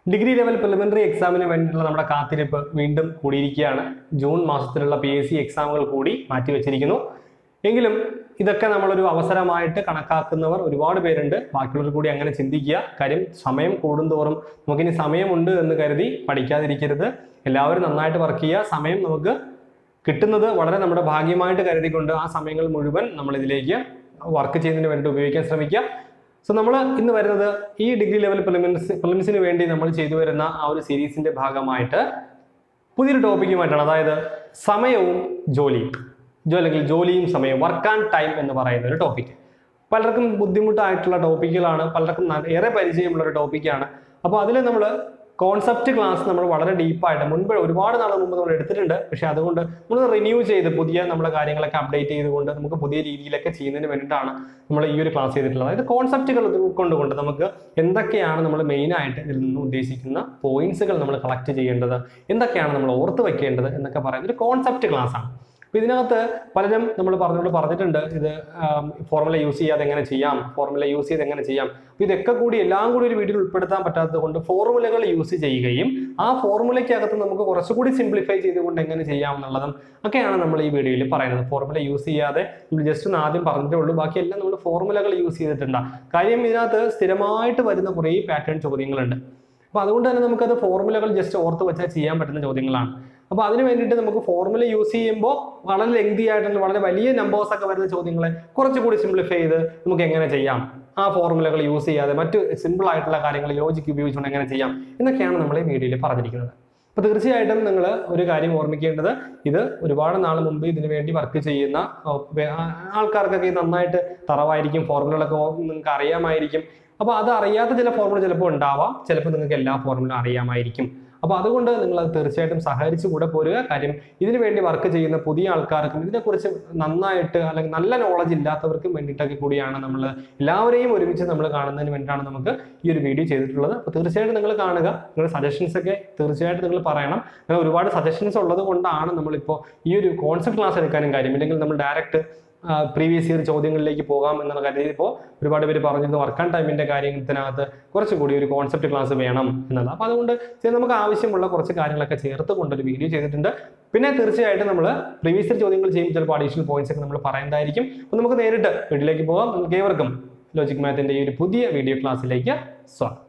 Degree level preliminary എക്സാമിന് വേണ്ടിയിട്ടുള്ള നമ്മുടെ കാത്തിരിപ്പ് വീണ്ടും കൂടിയിരിക്കുകയാണ് ജൂൺ മാസത്തിലുള്ള പി എസ് സി എക്സാമുകൾ കൂടി മാറ്റിവെച്ചിരിക്കുന്നു എങ്കിലും ഇതൊക്കെ നമ്മളൊരു അവസരമായിട്ട് കണക്കാക്കുന്നവർ ഒരുപാട് പേരുണ്ട് ബാക്കിയുള്ളവർ കൂടി അങ്ങനെ ചിന്തിക്കുക കാര്യം സമയം കൂടുന്തോറും നമുക്കിനി സമയമുണ്ട് എന്ന് കരുതി പഠിക്കാതിരിക്കരുത് എല്ലാവരും നന്നായിട്ട് വർക്ക് ചെയ്യുക സമയം നമുക്ക് കിട്ടുന്നത് വളരെ നമ്മുടെ ഭാഗ്യമായിട്ട് കരുതിക്കൊണ്ട് ആ സമയങ്ങൾ മുഴുവൻ നമ്മൾ ഇതിലേക്ക് വർക്ക് ചെയ്യുന്നതിന് വേണ്ടി ഉപയോഗിക്കാൻ ശ്രമിക്കുക സോ നമ്മൾ ഇന്ന് വരുന്നത് ഈ ഡിഗ്രി ലെവൽ പ്രിലിമിൻസ് പ്രിലിംസിന് വേണ്ടി നമ്മൾ ചെയ്തു വരുന്ന ആ ഒരു സീരീസിന്റെ ഭാഗമായിട്ട് പുതിയൊരു ടോപ്പിക്കുമായിട്ടാണ് അതായത് സമയവും ജോലിയും ജോ അല്ലെങ്കിൽ ജോലിയും സമയവും വർക്ക് ആൻഡ് ടൈം എന്ന് പറയുന്ന ഒരു ടോപ്പിക് പലർക്കും ബുദ്ധിമുട്ടായിട്ടുള്ള ടോപ്പിക്കുകളാണ് പലർക്കും ന- ഏറെ പരിചയമുള്ള ഒരു ടോപ്പിക്കാണ് അപ്പോൾ അതിൽ നമ്മൾ കോൺസെപ്റ്റ് ക്ലാസ് നമ്മൾ വളരെ ഡീപ്പായിട്ട് മുൻപ് ഒരുപാട് നാൾ മുമ്പ് നമ്മൾ എടുത്തിട്ടുണ്ട് പക്ഷേ അതുകൊണ്ട് നമ്മൾ റിന്യൂ ചെയ്ത് പുതിയ നമ്മുടെ കാര്യങ്ങളൊക്കെ അപ്ഡേറ്റ് ചെയ്തുകൊണ്ട് നമുക്ക് പുതിയ രീതിയിലൊക്കെ ചെയ്യുന്നതിന് വേണ്ടിയിട്ടാണ് നമ്മൾ ഈ ഒരു ക്ലാസ് ചെയ്തിട്ടുള്ളത് അതായത് കോൺസെപ്റ്റുകൾ ഉൾക്കൊണ്ടുകൊണ്ട് നമുക്ക് എന്തൊക്കെയാണ് നമ്മൾ മെയിനായിട്ട് ഇതിൽ നിന്ന് ഉദ്ദേശിക്കുന്ന പോയിന്റ്സുകൾ നമ്മൾ കളക്ട് ചെയ്യേണ്ടത് എന്തൊക്കെയാണ് നമ്മൾ ഓർത്ത് വെക്കേണ്ടത് എന്നൊക്കെ പറയുന്ന ഒരു കോൺസെപ്റ്റ് ക്ലാസ് ആണ് അപ്പോൾ ഇതിനകത്ത് പലരും നമ്മൾ പറഞ്ഞുകൊണ്ട് പറഞ്ഞിട്ടുണ്ട് ഇത് ഫോർമുല യൂസ് ചെയ്യാതെ എങ്ങനെ ചെയ്യാം ഫോർമുല യൂസ് ചെയ്ത് എങ്ങനെ ചെയ്യാം അപ്പോൾ ഇതൊക്കെ കൂടി എല്ലാം കൂടി ഒരു വീഡിയോയിൽ ഉൾപ്പെടുത്താൻ പറ്റാത്തത് കൊണ്ട് ഫോർമുലകൾ യൂസ് ചെയ്യുകയും ആ ഫോർമുലയ്ക്കകത്ത് നമുക്ക് കുറച്ചുകൂടി സിംപ്ലിഫൈ ചെയ്തുകൊണ്ട് എങ്ങനെ ചെയ്യാം എന്നുള്ളതും ഒക്കെയാണ് നമ്മൾ ഈ വീഡിയോയിൽ പറയുന്നത് ഫോർമുല യൂസ് ചെയ്യാതെ നമ്മൾ ജസ്റ്റ് ഒന്ന് ആദ്യം പറഞ്ഞിട്ടേ ഉള്ളൂ ബാക്കിയെല്ലാം നമ്മൾ ഫോർമുലകൾ യൂസ് ചെയ്തിട്ടുണ്ട് കാര്യം ഇതിനകത്ത് സ്ഥിരമായിട്ട് വരുന്ന കുറേ പാറ്റേൺ ചോദ്യങ്ങളുണ്ട് അപ്പോൾ അതുകൊണ്ട് തന്നെ നമുക്കത് ഫോർമുലകൾ ജസ്റ്റ് ഓർത്ത് വെച്ചാൽ ചെയ്യാൻ പറ്റുന്ന ചോദ്യങ്ങളാണ് അപ്പോൾ അതിന് വേണ്ടിയിട്ട് നമുക്ക് ഫോർമുല യൂസ് ചെയ്യുമ്പോൾ വളരെ ലെങ്തി ആയിട്ടുള്ള വളരെ വലിയ നമ്പേഴ്സ് ഒക്കെ വരുന്ന ചോദ്യങ്ങളെ കുറച്ചുകൂടി സിംപ്ലിഫൈ ചെയ്ത് നമുക്ക് എങ്ങനെ ചെയ്യാം ആ ഫോർമുലകൾ യൂസ് ചെയ്യാതെ മറ്റ് സിമ്പിൾ ആയിട്ടുള്ള കാര്യങ്ങൾ ലോജിക്ക് ഉപയോഗിച്ചുകൊണ്ട് എങ്ങനെ ചെയ്യാം എന്നൊക്കെയാണ് നമ്മൾ ഈ വീഡിയോയിൽ പറഞ്ഞിരിക്കുന്നത് അപ്പോൾ തീർച്ചയായിട്ടും നിങ്ങൾ ഒരു കാര്യം ഓർമ്മിക്കേണ്ടത് ഇത് ഒരുപാട് നാൾ മുമ്പ് ഇതിനു വേണ്ടി വർക്ക് ചെയ്യുന്ന ആ, വേ- ആ, ആൾക്കാർക്കൊക്കെ ഇത് നന്നായിട്ട് തറവായിരിക്കും ഫോർമുലകളൊക്കെ ഓ- നിങ്ങൾക്ക് അറിയാമായിരിക്കും അപ്പോൾ അത് അറിയാത്ത ചില ഫോർമുല ചിലപ്പോൾ ഉണ്ടാവാം ചിലപ്പോൾ നിങ്ങൾക്ക് എല്ലാ ഫോർമുല അറിയാമായിരിക്കും അപ്പോൾ അതുകൊണ്ട് നിങ്ങൾ അത് തീർച്ചയായിട്ടും സഹകരിച്ച് കൂടെ പോരുക കാര്യം ഇതിനു വേണ്ടി വർക്ക് ചെയ്യുന്ന പുതിയ ആൾക്കാർക്കും ഇതിനെക്കുറിച്ച് നന്നായിട്ട് അല്ലെങ്കിൽ നല്ല നോളജ് ഇല്ലാത്തവർക്കും വേണ്ടിയിട്ടൊക്കെ കൂടിയാണ് നമ്മൾ എല്ലാവരെയും ഒരുമിച്ച് നമ്മൾ കാണുന്നതിന് വേണ്ടിയിട്ടാണ് നമുക്ക് ഈ ഒരു വീഡിയോ ചെയ്തിട്ടുള്ളത് അപ്പോൾ തീർച്ചയായിട്ടും നിങ്ങൾ കാണുക നിങ്ങളുടെ സജഷൻസ് ഒക്കെ തീർച്ചയായിട്ടും നിങ്ങൾ പറയണം അങ്ങനെ ഒരുപാട് സജഷൻസ് ഉള്ളത് കൊണ്ടാണ് നമ്മളിപ്പോൾ ഈ ഒരു കോൺസെപ്റ്റ് ക്ലാസ് എടുക്കാനും കാര്യം ഇല്ലെങ്കിൽ നമ്മൾ ഡയറക്റ്റ് പ്രീവിയസ് ഇയർ ചോദ്യങ്ങളിലേക്ക് പോകാം എന്നുള്ള കാര്യം ഇപ്പോൾ ഒരുപാട് പേര് പറഞ്ഞിരുന്നു വർക്ക് ആൻഡ് ടൈമിന്റെ കാര്യത്തിനകത്ത് കുറച്ചുകൂടി ഒരു കോൺസെപ്റ്റ് ക്ലാസ് വേണം എന്നുള്ളത് അപ്പോൾ അതുകൊണ്ട് ചെ- നമുക്ക് ആവശ്യമുള്ള കുറച്ച് കാര്യങ്ങളൊക്കെ ചേർത്ത് കൊണ്ടൊരു വീഡിയോ ചെയ്തിട്ടുണ്ട് പിന്നെ തീർച്ചയായിട്ടും നമ്മൾ പ്രീവിയസ് ഇയർ ചോദ്യങ്ങൾ ചെയ്യുമ്പോൾ ചിലപ്പോൾ അഡീഷണൽ പോയിന്റ്സ് ഒക്കെ നമ്മൾ പറയുന്നതായിരിക്കും അപ്പോൾ നമുക്ക് നേരിട്ട് വീട്ടിലേക്ക് പോകാം നിങ്ങൾക്ക് ഏവർക്കും ലോജിക് മാത്തിന്റെ ഈ ഒരു പുതിയ വീഡിയോ ക്ലാസ്സിലേക്ക് സ്വാഗതം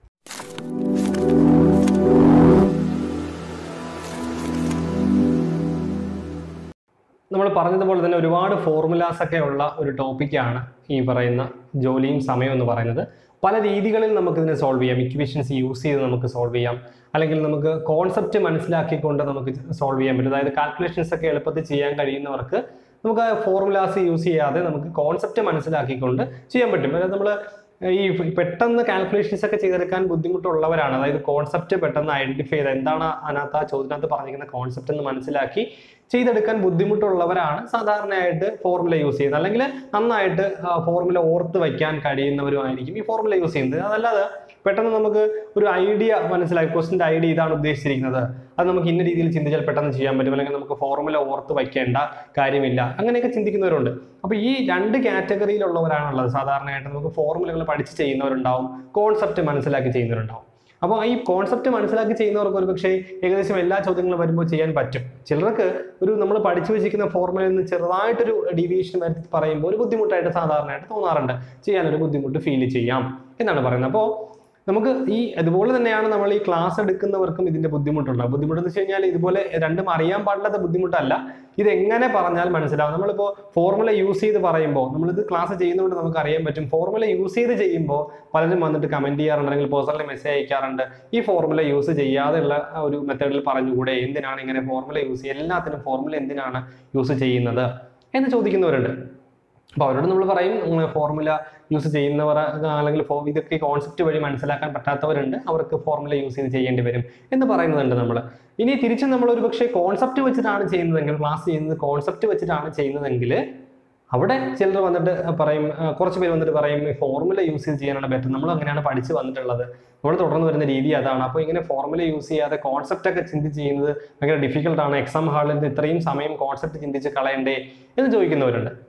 നമ്മൾ പറഞ്ഞതുപോലെ തന്നെ ഒരുപാട് ഫോർമുലാസ് ഒക്കെ ഉള്ള ഒരു ടോപ്പിക്കാണ് ഈ പറയുന്ന ജോലിയും സമയവും എന്ന് പറയുന്നത് പല രീതികളിൽ നമുക്ക് ഇതിനെ സോൾവ് ചെയ്യാം ഇക്വേഷൻസ് യൂസ് ചെയ്ത് നമുക്ക് സോൾവ് ചെയ്യാം അല്ലെങ്കിൽ നമുക്ക് കോൺസെപ്റ്റ് മനസ്സിലാക്കിക്കൊണ്ട് നമുക്ക് സോൾവ് ചെയ്യാൻ പറ്റും അതായത് കാൽക്കുലേഷൻസ് ഒക്കെ എളുപ്പത്തിൽ ചെയ്യാൻ കഴിയുന്നവർക്ക് നമുക്ക് ഫോർമുലാസ് യൂസ് ചെയ്യാതെ നമുക്ക് കോൺസെപ്റ്റ് മനസ്സിലാക്കിക്കൊണ്ട് ചെയ്യാൻ പറ്റും അതായത് നമ്മൾ ഈ പെട്ടെന്ന് കാൽക്കുലേഷൻസ് ഒക്കെ ചെയ്തെടുക്കാൻ ബുദ്ധിമുട്ടുള്ളവരാണ് അതായത് കോൺസെപ്റ്റ് പെട്ടെന്ന് ഐഡന്റിഫൈ ചെയ്ത് എന്താണ് അതിനകത്ത് ആ ചോദ്യത്തിനകത്ത് പറഞ്ഞിരിക്കുന്ന കോൺസെപ്റ്റ് എന്ന് മനസ്സിലാക്കി ചെയ്തെടുക്കാൻ ബുദ്ധിമുട്ടുള്ളവരാണ് സാധാരണയായിട്ട് ഫോർമുല യൂസ് ചെയ്യുന്നത് അല്ലെങ്കിൽ നന്നായിട്ട് ഫോർമുല ഓർത്ത് വയ്ക്കാൻ കഴിയുന്നവരുമായിരിക്കും ഈ ഫോർമുല യൂസ് ചെയ്യുന്നത് അതല്ലാതെ പെട്ടെന്ന് നമുക്ക് ഒരു ഐഡിയ മനസ്സിലാക്കി ക്വസ്റ്റിൻ്റെ ഐഡിയ ഇതാണ് ഉദ്ദേശിച്ചിരിക്കുന്നത് അത് നമുക്ക് ഇന്ന രീതിയിൽ ചിന്തിച്ചാൽ പെട്ടെന്ന് ചെയ്യാൻ പറ്റും അല്ലെങ്കിൽ നമുക്ക് ഫോർമുല ഓർത്ത് വയ്ക്കേണ്ട കാര്യമില്ല അങ്ങനെയൊക്കെ ചിന്തിക്കുന്നവരുണ്ട് അപ്പോൾ ഈ രണ്ട് കാറ്റഗറിയിലുള്ളവരാണുള്ളത് സാധാരണയായിട്ട് നമുക്ക് ഫോർമുലകൾ പഠിച്ച് ചെയ്യുന്നവരുണ്ടാവും കോൺസെപ്റ്റ് മനസ്സിലാക്കി ചെയ്യുന്നവരുണ്ടാവും അപ്പോൾ ഈ കോൺസെപ്റ്റ് മനസ്സിലാക്കി ചെയ്യുന്നവർക്ക് ഒരു പക്ഷേ ഏകദേശം എല്ലാ ചോദ്യങ്ങളും വരുമ്പോൾ ചെയ്യാൻ പറ്റും ചിലർക്ക് ഒരു നമ്മൾ പഠിച്ചു വെച്ചിരിക്കുന്ന ഫോർമുലയിൽ നിന്ന് ചെറുതായിട്ടൊരു ഡീവിയേഷൻ വരുത്തി പറയുമ്പോൾ ഒരു ബുദ്ധിമുട്ടായിട്ട് സാധാരണയായിട്ട് തോന്നാറുണ്ട് ചെയ്യാനൊരു ബുദ്ധിമുട്ട് ഫീൽ ചെയ്യാം എന്നാണ് പറയുന്നത് അപ്പോൾ നമുക്ക് ഈ അതുപോലെ തന്നെയാണ് നമ്മൾ ഈ ക്ലാസ് എടുക്കുന്നവർക്കും ഇതിന്റെ ബുദ്ധിമുട്ടുണ്ട് ബുദ്ധിമുട്ടെന്ന് വെച്ച് കഴിഞ്ഞാൽ ഇതുപോലെ രണ്ടും അറിയാൻ പാടില്ലാത്ത ബുദ്ധിമുട്ടല്ല ഇത് എങ്ങനെ പറഞ്ഞാൽ മനസ്സിലാവും നമ്മളിപ്പോൾ ഫോർമുല യൂസ് ചെയ്ത് പറയുമ്പോൾ നമ്മളിത് ക്ലാസ് ചെയ്യുന്നതുകൊണ്ട് നമുക്ക് അറിയാൻ പറ്റും ഫോർമുല യൂസ് ചെയ്ത് ചെയ്യുമ്പോൾ പലരും വന്നിട്ട് കമന്റ് ചെയ്യാറുണ്ട് അല്ലെങ്കിൽ പേഴ്സണലി മെസ്സേജ് അയക്കാറുണ്ട് ഈ ഫോർമുല യൂസ് ചെയ്യാതെയുള്ള ആ ഒരു മെത്തേഡിൽ പറഞ്ഞുകൂടെ എന്തിനാണ് ഇങ്ങനെ ഫോർമുല യൂസ് ചെയ്യുക എല്ലാത്തിനും ഫോർമുല എന്തിനാണ് യൂസ് ചെയ്യുന്നത് എന്ന് ചോദിക്കുന്നവരുണ്ട് അപ്പോൾ അവരോട് നമ്മൾ പറയും ഫോർമുല യൂസ് ചെയ്യുന്നവർ ആ, അല്ലെങ്കിൽ ഫോ- ഇതൊക്കെ കോൺസെപ്റ്റ് വഴി മനസ്സിലാക്കാൻ പറ്റാത്തവരുണ്ട് അവർക്ക് ഫോർമുല യൂസ് ചെയ്ത് ചെയ്യേണ്ടി വരും എന്ന് പറയുന്നുണ്ട് നമ്മൾ ഇനി തിരിച്ചും നമ്മൾ ഒരു പക്ഷേ കോൺസെപ്റ്റ് വെച്ചിട്ടാണ് ചെയ്യുന്നതെങ്കിൽ ക്ലാസ് ചെയ്യുന്നത് കോൺസെപ്റ്റ് വെച്ചിട്ടാണ് ചെയ്യുന്നതെങ്കിൽ അവിടെ ചിലർ വന്നിട്ട് പറയും ആ, കുറച്ച് പേര് വന്നിട്ട് പറയും ഈ ഫോർമുല യൂസ് ചെയ്ത് ചെയ്യാനാണ് ബെറ്റർ നമ്മൾ അങ്ങനെയാണ് പഠിച്ച് വന്നിട്ടുള്ളത് നമ്മൾ തുടർന്ന് വരുന്ന രീതി അതാണ് അപ്പോൾ ഇങ്ങനെ ഫോർമുല യൂസ് ചെയ്യാതെ കോൺസെപ്റ്റ് ഒക്കെ ചിന്തിച്ച് ചെയ്യുന്നത് ഭയങ്കര ഡിഫിക്കൽട്ടാണ് എക്സാം ഹാളിൽ നിന്ന് ഇത്രയും സമയം കോൺസെപ്റ്റ് ചിന്തിച്ച് കളയണ്ടേ എന്ന് ചോദിക്കുന്നവരുണ്ട്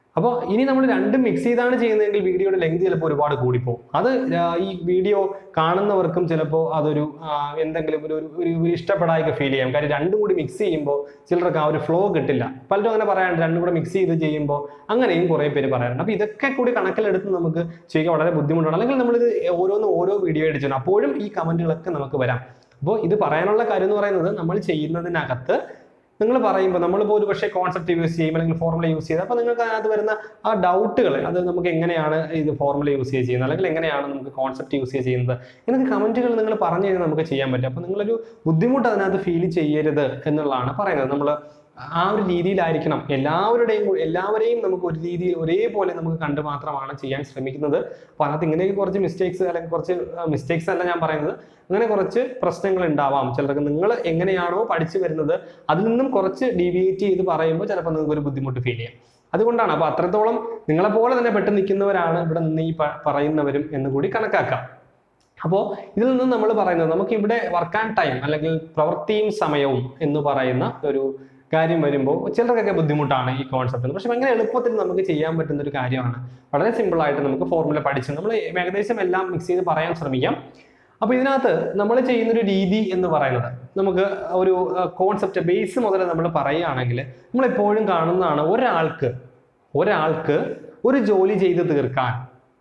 അപ്പോൾ ഇനി നമ്മൾ രണ്ടും മിക്സ് ചെയ്താണ് ചെയ്യുന്നതെങ്കിൽ വീഡിയോയുടെ ലെങ്ത് ചിലപ്പോൾ ഒരുപാട് കൂടിപ്പോകും അത് ആ, ഈ വീഡിയോ കാണുന്നവർക്കും ചിലപ്പോൾ അതൊരു ആ, എന്തെങ്കിലും ഒരു ഒരു- ഒരു ഒരു ഇഷ്ടപ്പെടായൊക്കെ ഫീൽ ചെയ്യാം കാര്യം രണ്ടും കൂടി മിക്സ് ചെയ്യുമ്പോൾ ചിലർക്ക് ആ ഒരു ഫ്ലോ കിട്ടില്ല പലരും അങ്ങനെ പറയാറുണ്ട് രണ്ടും കൂടെ മിക്സ് ചെയ്ത് ചെയ്യുമ്പോൾ അങ്ങനെയും കുറേ പേര് പറയാറുണ്ട് അപ്പോൾ ഇതൊക്കെ കൂടി കണക്കിലെടുത്ത് നമുക്ക് ചെയ്യുക വളരെ ബുദ്ധിമുട്ടാണ് അല്ലെങ്കിൽ നമ്മളിത് ഓരോന്ന് ഓരോ വീഡിയോ അടിച്ചു അപ്പോഴും ഈ കമന്റുകളൊക്കെ നമുക്ക് വരാം അപ്പോൾ ഇത് പറയാനുള്ള കാര്യം എന്ന് പറയുന്നത് നമ്മൾ ചെയ്യുന്നതിനകത്ത് നിങ്ങൾ പറയുമ്പോൾ നമ്മളിപ്പോൾ ഒരു പക്ഷേ കോൺസെപ്റ്റ് യൂസ് ചെയ്യും അല്ലെങ്കിൽ ഫോർമുല യൂസ് ചെയ്ത് അപ്പോൾ നിങ്ങൾക്ക് അതിനകത്ത് വരുന്ന ആ ഡൗട്ടുകൾ അത് നമുക്ക് എങ്ങനെയാണ് ഇത് ഫോർമുല യൂസ് ചെയ്യുന്നത് അല്ലെങ്കിൽ എങ്ങനെയാണ് നമുക്ക് കോൺസെപ്റ്റ് യൂസ് ചെയ്യുന്നത് എന്നൊക്കെ കമന്റുകൾ നിങ്ങൾ പറഞ്ഞു കഴിഞ്ഞാൽ നമുക്ക് ചെയ്യാൻ പറ്റും അപ്പോൾ നിങ്ങളൊരു ബുദ്ധിമുട്ട് അതിനകത്ത് ഫീൽ ചെയ്യരുത് എന്നുള്ളതാണ് പറയുന്നത് നമ്മൾ ആ ഒരു രീതിയിലായിരിക്കണം എല്ലാവരുടെയും കൂടി- എല്ലാവരെയും നമുക്ക് ഒരു രീതിയിൽ ഒരേപോലെ നമുക്ക് കണ്ട് മാത്രമാണ് ചെയ്യാൻ ശ്രമിക്കുന്നത് അപ്പോൾ അതിനകത്ത് ഇങ്ങനെയൊക്കെ കുറച്ച് മിസ്റ്റേക്സ് അല്ലെങ്കിൽ കുറച്ച് മിസ്റ്റേക്സ് അല്ല ഞാൻ പറയുന്നത് അങ്ങനെ കുറച്ച് പ്രശ്നങ്ങൾ ഉണ്ടാവാം ചിലർക്ക് നിങ്ങൾ എങ്ങനെയാണോ പഠിച്ചു വരുന്നത് അതിൽ നിന്നും കുറച്ച് ഡീവിയേറ്റ് ചെയ്ത് പറയുമ്പോൾ ചിലപ്പോൾ നിങ്ങൾക്ക് ഒരു ബുദ്ധിമുട്ട് ഫീൽ ചെയ്യാം അതുകൊണ്ടാണ് അപ്പോൾ അത്രത്തോളം നിങ്ങളെ പോലെ തന്നെ പെട്ട് നിൽക്കുന്നവരാണ് ഇവിടെ നിന്ന് ഈ പ- പറയുന്നവരും എന്ന് കൂടി കണക്കാക്കാം അപ്പോൾ ഇതിൽ നിന്ന് നമ്മൾ പറയുന്നത് നമുക്ക് ഇവിടെ വർക്ക് ആൻഡ് ടൈം അല്ലെങ്കിൽ പ്രവൃത്തിയും സമയവും എന്ന് പറയുന്ന ഒരു കാര്യം വരുമ്പോൾ ചിലർക്കൊക്കെ ബുദ്ധിമുട്ടാണ് ഈ കോൺസെപ്റ്റ് പക്ഷെ ഭയങ്കര എളുപ്പത്തിൽ നമുക്ക് ചെയ്യാൻ പറ്റുന്ന ഒരു കാര്യമാണ് വളരെ സിമ്പിൾ ആയിട്ട് നമുക്ക് ഫോർമുല പഠിച്ച് നമ്മൾ ഏകദേശം എല്ലാം മിക്സ് ചെയ്ത് പറയാൻ ശ്രമിക്കാം അപ്പോൾ ഇതിനകത്ത് നമ്മൾ ചെയ്യുന്നൊരു രീതി എന്ന് പറയുന്നത് നമുക്ക് ഒരു കോൺസെപ്റ്റ് ബേസ് മുതൽ നമ്മൾ പറയുകയാണെങ്കിൽ നമ്മൾ എപ്പോഴും കാണുന്നതാണ് ഒരാൾക്ക് ഒരാൾക്ക് ഒരു ജോലി ചെയ്ത് തീർക്കാൻ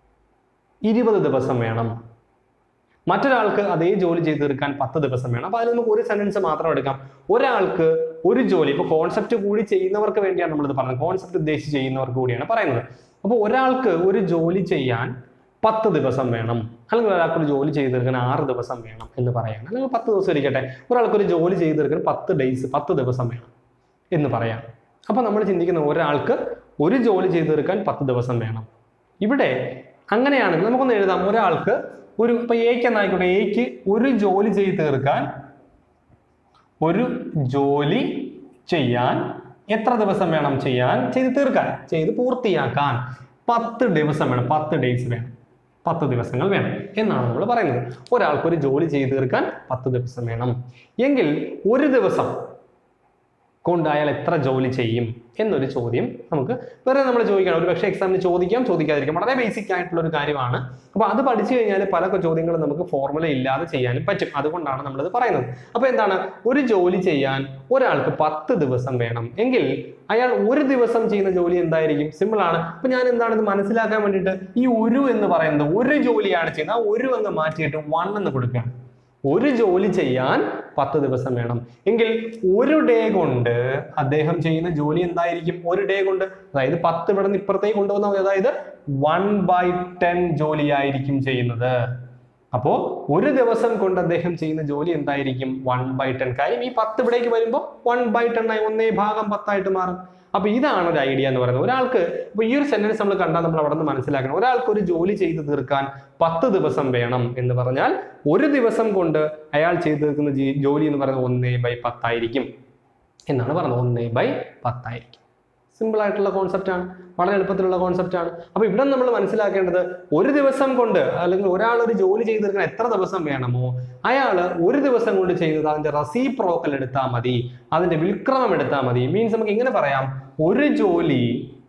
ഇരുപത് ദിവസം വേണം മറ്റൊരാൾക്ക് അതേ ജോലി ചെയ്ത് തീർക്കാൻ പത്ത് ദിവസം വേണം അപ്പൊ അതിൽ നമുക്ക് ഒരു സെന്റൻസ് മാത്രം എടുക്കാം ഒരാൾക്ക് ഒരു ജോലി ഇപ്പൊ കോൺസെപ്റ്റ് കൂടി ചെയ്യുന്നവർക്ക് വേണ്ടിയാണ് നമ്മളിത് പറയുന്നത് കോൺസെപ്റ്റ് ഉദ്ദേശിച്ച് ചെയ്യുന്നവർക്ക് കൂടിയാണ് പറയുന്നത് അപ്പോൾ ഒരാൾക്ക് ഒരു ജോലി ചെയ്യാൻ പത്ത് ദിവസം വേണം അല്ലെങ്കിൽ ഒരാൾക്ക് ഒരു ജോലി ചെയ്ത് തീർക്കാൻ ആറ് ദിവസം വേണം എന്ന് പറയാം അല്ലെങ്കിൽ പത്ത് ദിവസം ഇരിക്കട്ടെ ഒരാൾക്ക് ഒരു ജോലി ചെയ്ത് തീർക്കാൻ പത്ത് ഡേയ്സ് പത്ത് ദിവസം വേണം എന്ന് പറയാം അപ്പൊ നമ്മൾ ചിന്തിക്കുന്ന ഒരാൾക്ക് ഒരു ജോലി ചെയ്ത് തീർക്കാൻ പത്ത് ദിവസം വേണം ഇവിടെ അങ്ങനെയാണെങ്കിൽ നമുക്കൊന്ന് എഴുതാം ഒരാൾക്ക് ഒരു ഇപ്പൊ എക്ക് എന്നായിക്കോട്ടെ എക്ക് ഒരു ജോലി ചെയ്ത് തീർക്കാൻ ഒരു ജോലി ചെയ്യാൻ എത്ര ദിവസം വേണം ചെയ്യാൻ ചെയ്ത് തീർക്കാൻ ചെയ്ത് പൂർത്തിയാക്കാൻ പത്ത് ദിവസം വേണം പത്ത് ഡേയ്സ് വേണം പത്ത് ദിവസങ്ങൾ വേണം എന്നാണ് നമ്മൾ പറയുന്നത് ഒരാൾക്ക് ഒരു ജോലി ചെയ്ത് തീർക്കാൻ പത്ത് ദിവസം വേണം എങ്കിൽ ഒരു ദിവസം കൊണ്ട് അയാൾ എത്ര ജോലി ചെയ്യും എന്നൊരു ചോദ്യം നമുക്ക് വേറെ നമ്മൾ ചോദിക്കണം ഒരു പക്ഷേ എക്സാമിന് ചോദിക്കാം ചോദിക്കാതിരിക്കാം വളരെ ബേസിക് ആയിട്ടുള്ള ഒരു കാര്യമാണ് അപ്പോൾ അത് പഠിച്ചു കഴിഞ്ഞാൽ പല ചോദ്യങ്ങളും നമുക്ക് ഫോർമുല ഇല്ലാതെ ചെയ്യാനും പറ്റും അതുകൊണ്ടാണ് നമ്മളിത് പറയുന്നത് അപ്പോൾ എന്താണ് ഒരു ജോലി ചെയ്യാൻ ഒരാൾക്ക് പത്ത് ദിവസം വേണം എങ്കിൽ അയാൾ ഒരു ദിവസം ചെയ്യുന്ന ജോലി എന്തായിരിക്കും സിമ്പിൾ ആണ് അപ്പൊ ഞാൻ എന്താണ് ഇത് മനസ്സിലാക്കാൻ വേണ്ടിയിട്ട് ഈ ഒരു എന്ന് പറയുന്നത് ഒരു ജോലിയാണ് ചെയ്യുന്നത് ആ ഒരു അങ്ങ് മാറ്റിയിട്ട് വൺ എന്ന് കൊടുക്കുകയാണ് ഒരു ജോലി ചെയ്യാൻ പത്ത് ദിവസം വേണം എങ്കിൽ ഒരു ഡേ കൊണ്ട് അദ്ദേഹം ചെയ്യുന്ന ജോലി എന്തായിരിക്കും ഒരു ഡേ കൊണ്ട് അതായത് പത്ത് ഇവിടെ നിന്ന് ഇപ്പുറത്തേക്ക് കൊണ്ടുവന്നാൽ മതി അതായത് വൺ ബൈ ടെൻ ജോലിയായിരിക്കും ചെയ്യുന്നത് അപ്പോ ഒരു ദിവസം കൊണ്ട് അദ്ദേഹം ചെയ്യുന്ന ജോലി എന്തായിരിക്കും വൺ ബൈ ടെൻ കാര്യം ഈ പത്ത് ഇവിടേക്ക് വരുമ്പോൾ വൺ ബൈ ടെൻ ആയി ഒന്നേ ഭാഗം പത്തായിട്ട് മാറും അപ്പൊ ഇതാണ് ഒരു ഐഡിയ എന്ന് പറയുന്നത് ഒരാൾക്ക് ഇപ്പൊ ഈ ഒരു സെന്റൻസ് നമ്മൾ കണ്ടാൽ നമ്മൾ അവിടെ നിന്ന് മനസ്സിലാക്കണം ഒരാൾക്ക് ഒരു ജോലി ചെയ്ത് തീർക്കാൻ പത്ത് ദിവസം വേണം എന്ന് പറഞ്ഞാൽ ഒരു ദിവസം കൊണ്ട് അയാൾ ചെയ്തു തീർക്കുന്ന ജി- ജോലി എന്ന് പറയുന്നത് ഒന്നേ ബൈ പത്തായിരിക്കും എന്നാണ് പറഞ്ഞത് ഒന്നേ ബൈ പത്തായിരിക്കും സിമ്പിൾ ആയിട്ടുള്ള കോൺസെപ്റ്റ് ആണ് വളരെ എളുപ്പത്തിലുള്ള കോൺസെപ്റ്റ് ആണ് അപ്പൊ ഇവിടെ നമ്മൾ മനസ്സിലാക്കേണ്ടത് ഒരു ദിവസം കൊണ്ട് അല്ലെങ്കിൽ ഒരാൾ ഒരു ജോലി ചെയ്ത് തീർക്കാൻ എത്ര ദിവസം വേണമോ അയാൾ ഒരു ദിവസം കൊണ്ട് ചെയ്തത് അതിന്റെ റെസിപ്രോക്കൽ എടുത്താൽ മതി അതിന്റെ വിൽക്രമം എടുത്താൽ മതി മീൻസ് നമുക്ക് ഇങ്ങനെ പറയാം ഒരു ജോലി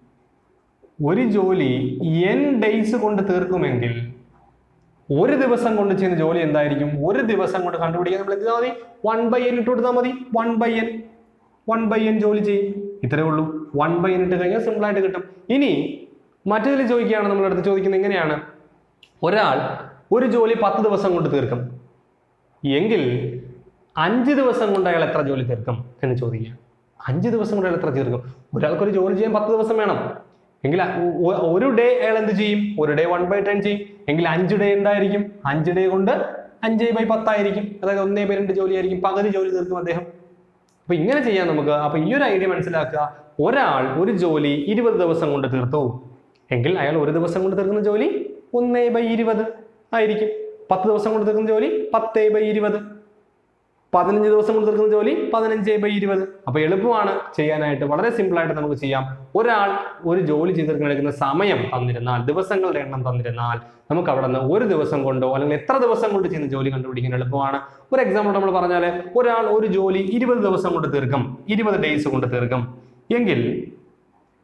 ഒരു ജോലി എൻ ഡേയ്സ് കൊണ്ട് തീർക്കുമെങ്കിൽ ഒരു ദിവസം കൊണ്ട് ചെയ്യുന്ന ജോലി എന്തായിരിക്കും ഒരു ദിവസം കൊണ്ട് കണ്ടുപിടിക്കാൻ നമ്മൾ എന്ത് ചെയ്താൽ മതി വൺ ബൈ എൻ ഇട്ട് കൊടുത്താൽ മതി one by N one by N ജോലി ചെയ്യും ഇത്രേ ഉള്ളൂ വൺ ബൈ എൻ ഇട്ട് കഴിഞ്ഞാൽ സിമ്പിൾ ആയിട്ട് കിട്ടും ഇനി മറ്റേതിൽ ചോദിക്കുകയാണ് നമ്മൾ അടുത്ത് ചോദിക്കുന്നത് എങ്ങനെയാണ് ഒരാൾ ഒരു ജോലി പത്ത് ദിവസം കൊണ്ട് തീർക്കും എങ്കിൽ അഞ്ച് ദിവസം കൊണ്ട് അയാൾ എത്ര ജോലി തീർക്കും എന്ന് ചോദിക്കുക അഞ്ച് ദിവസം കൊണ്ട് അയാൾ എത്ര തീർക്കും ഒരാൾക്ക് ഒരു ജോലി ചെയ്യാൻ പത്ത് ദിവസം വേണം എങ്കിൽ അ- ഒ- ഒരു ഡേ അയാൾ എന്ത് ചെയ്യും ഒരു ഡേ വൺ ബൈ ടെൻ ചെയ്യും എങ്കിൽ അഞ്ച് ഡേ എന്തായിരിക്കും അഞ്ച് ഡേ കൊണ്ട് അഞ്ച് ബൈ പത്തായിരിക്കും അതായത് ഒന്നേ ബൈ രണ്ട് ജോലിയായിരിക്കും പകുതി ജോലി തീർക്കും അദ്ദേഹം അപ്പൊ ഇങ്ങനെ ചെയ്യാം നമുക്ക് അപ്പൊ ഈ ഒരു ഐഡിയ മനസ്സിലാക്കുക ഒരാൾ ഒരു ജോലി ഇരുപത് ദിവസം കൊണ്ട് തീർത്തു എങ്കിൽ അയാൾ ഒരു ദിവസം കൊണ്ട് തീർക്കുന്ന ജോലി ഒന്നേ ബൈ ഇരുപത് ആയിരിക്കും പത്ത് ദിവസം കൊണ്ട് തീർക്കുന്ന ജോലി പത്തേ ബൈ ഇരുപത് പതിനഞ്ച് ദിവസം കൊണ്ട് തീർക്കുന്ന ജോലി പതിനഞ്ച് ബൈ ഇരുപത് അപ്പൊ എളുപ്പമാണ് ചെയ്യാനായിട്ട് വളരെ സിമ്പിൾ ആയിട്ട് നമുക്ക് ചെയ്യാം ഒരാൾ ഒരു ജോലി ചെയ്ത് തീർക്കാൻ എടുക്കുന്ന സമയം തന്നിരുന്നാൽ ദിവസങ്ങളുടെ എണ്ണം തന്നിരുന്നാൽ നമുക്ക് അവിടെ നിന്ന് ഒരു ദിവസം കൊണ്ടോ അല്ലെങ്കിൽ എത്ര ദിവസം കൊണ്ട് ചെയ്യുന്ന ജോലി കണ്ടുപിടിക്കാൻ എളുപ്പമാണ് ഒരു എക്സാമ്പിൾ നമ്മൾ പറഞ്ഞാൽ ഒരാൾ ഒരു ജോലി ഇരുപത് ദിവസം കൊണ്ട് തീർക്കും ഇരുപത് ഡേയ്സ് കൊണ്ട് തീർക്കും എങ്കിൽ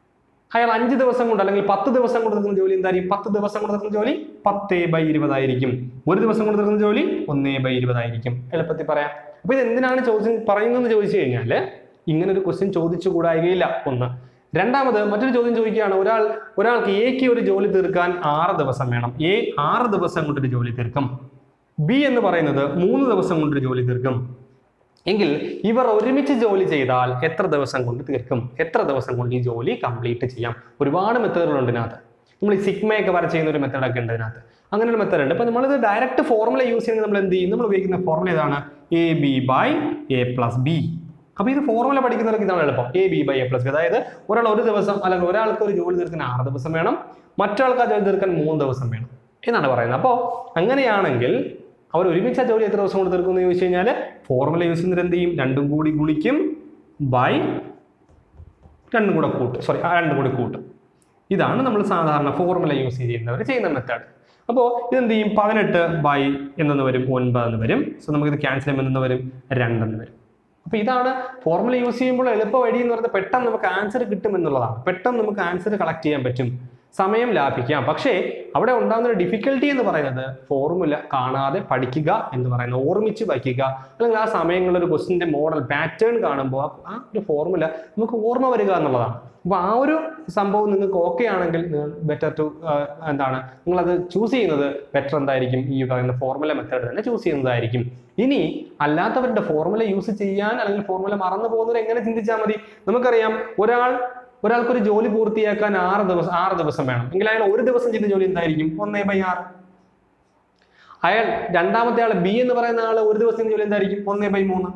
അയാൾ അഞ്ച് ദിവസം കൊണ്ട് അല്ലെങ്കിൽ പത്ത് ദിവസം കൊണ്ട് തീർക്കുന്ന ജോലി എന്തായിരിക്കും പത്ത് ദിവസം കൊണ്ട് തീർക്കുന്ന ജോലി പത്തേ ബൈ ഇരുപതായിരിക്കും ഒരു ദിവസം കൊണ്ട് തീർക്കുന്ന ജോലി ഒന്നേ ബൈ ഇരുപതായിരിക്കും എളുപ്പത്തിൽ പറയാം അപ്പൊ ഇത് എന്തിനാണ് ചോദ്യം പറയുന്നതെന്ന് ചോദിച്ചു കഴിഞ്ഞാൽ ഇങ്ങനെ ഒരു ക്വസ്റ്റ്യൻ ചോദിച്ചു കൂടായികയില്ല ഒന്ന് രണ്ടാമത് മറ്റൊരു ചോദ്യം ചോദിക്കുകയാണ് ഒരാൾ ഒരാൾക്ക് എക്ക് ഒരു ജോലി തീർക്കാൻ ആറ് ദിവസം വേണം എ ആറ് ദിവസം കൊണ്ടൊരു ജോലി തീർക്കും ബി എന്ന് പറയുന്നത് മൂന്ന് ദിവസം കൊണ്ടൊരു ജോലി തീർക്കും എങ്കിൽ ഇവർ ഒരുമിച്ച് ജോലി ചെയ്താൽ എത്ര ദിവസം കൊണ്ട് തീർക്കും എത്ര ദിവസം കൊണ്ട് ഈ ജോലി കംപ്ലീറ്റ് ചെയ്യാം ഒരുപാട് മെത്തേഡുകളുണ്ട് ഇതിനകത്ത് നമ്മൾ ഈ സിഗ്മയൊക്കെ വര ചെയ്യുന്ന ഒരു മെത്തേഡൊക്കെ ഉണ്ട് ഇതിനകത്ത് അങ്ങനെ ഒരു മെത്തേഡ് ഉണ്ട് അപ്പൊ നമ്മളിത് ഡയറക്റ്റ് ഫോർമുല യൂസ് ചെയ്യുന്നത് നമ്മൾ എന്ത് ചെയ്യും നമ്മൾ ഉപയോഗിക്കുന്ന ഫോർമുല ഏതാണ് A B by A plus B അപ്പൊ ഇത് ഫോർമുല പഠിക്കുന്നവർക്ക് ഇതാണ് എളുപ്പം A B by A plus B അതായത് ഒരാൾ ഒരു ദിവസം അല്ലെങ്കിൽ ഒരാൾക്ക് ഒരു ജോലി തീർക്കാൻ ആറ് ദിവസം വേണം മറ്റൊരാൾക്ക് ആ ജോലി തീർക്കാൻ മൂന്ന് ദിവസം വേണം എന്നാണ് പറയുന്നത് അപ്പോൾ അങ്ങനെയാണെങ്കിൽ അവർ ഒരുമിച്ച് ആ ജോലി എത്ര ദിവസം കൊണ്ട് തീർക്കും എന്ന് ചോദിച്ചു കഴിഞ്ഞാൽ ഫോർമുല യൂസ് ചെയ്യുന്നത് എന്ത് ചെയ്യും രണ്ടും കൂടി ഗുണിക്കും ബൈ രണ്ടും കൂടെ കൂട്ടും സോറി രണ്ടും കൂടി കൂട്ടും ഇതാണ് നമ്മൾ സാധാരണ ഫോർമുല യൂസ് ചെയ്യുന്നവർ ചെയ്യുന്ന മെത്തേഡ് അപ്പോൾ ഇതെന്ത് ചെയ്യും പതിനെട്ട് ബൈ എന്നെന്ന് വരും ഒൻപത് എന്ന് വരും സോ നമുക്കിത് ക്യാൻസൽ ചെയ്യുമ്പോൾ എന്തെന്ന് വരും രണ്ടെന്ന് വരും അപ്പോൾ ഇതാണ് ഫോർമുല യൂസ് ചെയ്യുമ്പോൾ എളുപ്പ വഴി എന്ന് പറയുന്നത് പെട്ടെന്ന് നമുക്ക് ആൻസർ കിട്ടും എന്നുള്ളതാണ് പെട്ടെന്ന് നമുക്ക് ആൻസർ കളക്ട് ചെയ്യാൻ പറ്റും സമയം ലാഭിക്കാം പക്ഷേ അവിടെ ഉണ്ടാകുന്ന ഒരു ഡിഫിക്കൽട്ടി എന്ന് പറയുന്നത് ഫോർമുല കാണാതെ പഠിക്കുക എന്ന് പറയുന്നത് ഓർമ്മിച്ച് വയ്ക്കുക അല്ലെങ്കിൽ ആ സമയങ്ങളിൽ ഒരു ക്വസ്റ്റിന്റെ മോഡൽ പാറ്റേൺ കാണുമ്പോൾ ആ- ആ ഒരു ഫോർമുല നമുക്ക് ഓർമ്മ വരിക എന്നുള്ളതാണ് അപ്പോൾ ആ ഒരു സംഭവം നിങ്ങൾക്ക് ഓക്കെ ആണെങ്കിൽ നിങ്ങൾ ബെറ്റർ ടു എന്താണ് നിങ്ങളത് ചൂസ് ചെയ്യുന്നത് ബെറ്റർ എന്തായിരിക്കും ഈ പറയുന്ന ഫോർമുല മെത്തേഡ് തന്നെ ചൂസ് ചെയ്യുന്നതായിരിക്കും ഇനി അല്ലാത്തവരുടെ ഫോർമുല യൂസ് ചെയ്യാൻ അല്ലെങ്കിൽ ഫോർമുല മറന്നു പോകുന്നവർ എങ്ങനെ ചിന്തിച്ചാൽ മതി നമുക്കറിയാം ഒരാൾ ഒരാൾക്കൊരു ജോലി പൂർത്തിയാക്കാൻ ആറ് ദിവസം ആറ് ദിവസം വേണം എങ്കിൽ അയാൾ ഒരു ദിവസം ചെയ്ത ജോലി എന്തായിരിക്കും ഒന്നേ ബൈ ആറ് അയാൾ രണ്ടാമത്തെ ആൾ ബി എന്ന് പറയുന്ന ആൾ ഒരു ദിവസം ചെയ്ത ജോലി എന്തായിരിക്കും ഒന്നേ ബൈ മൂന്ന്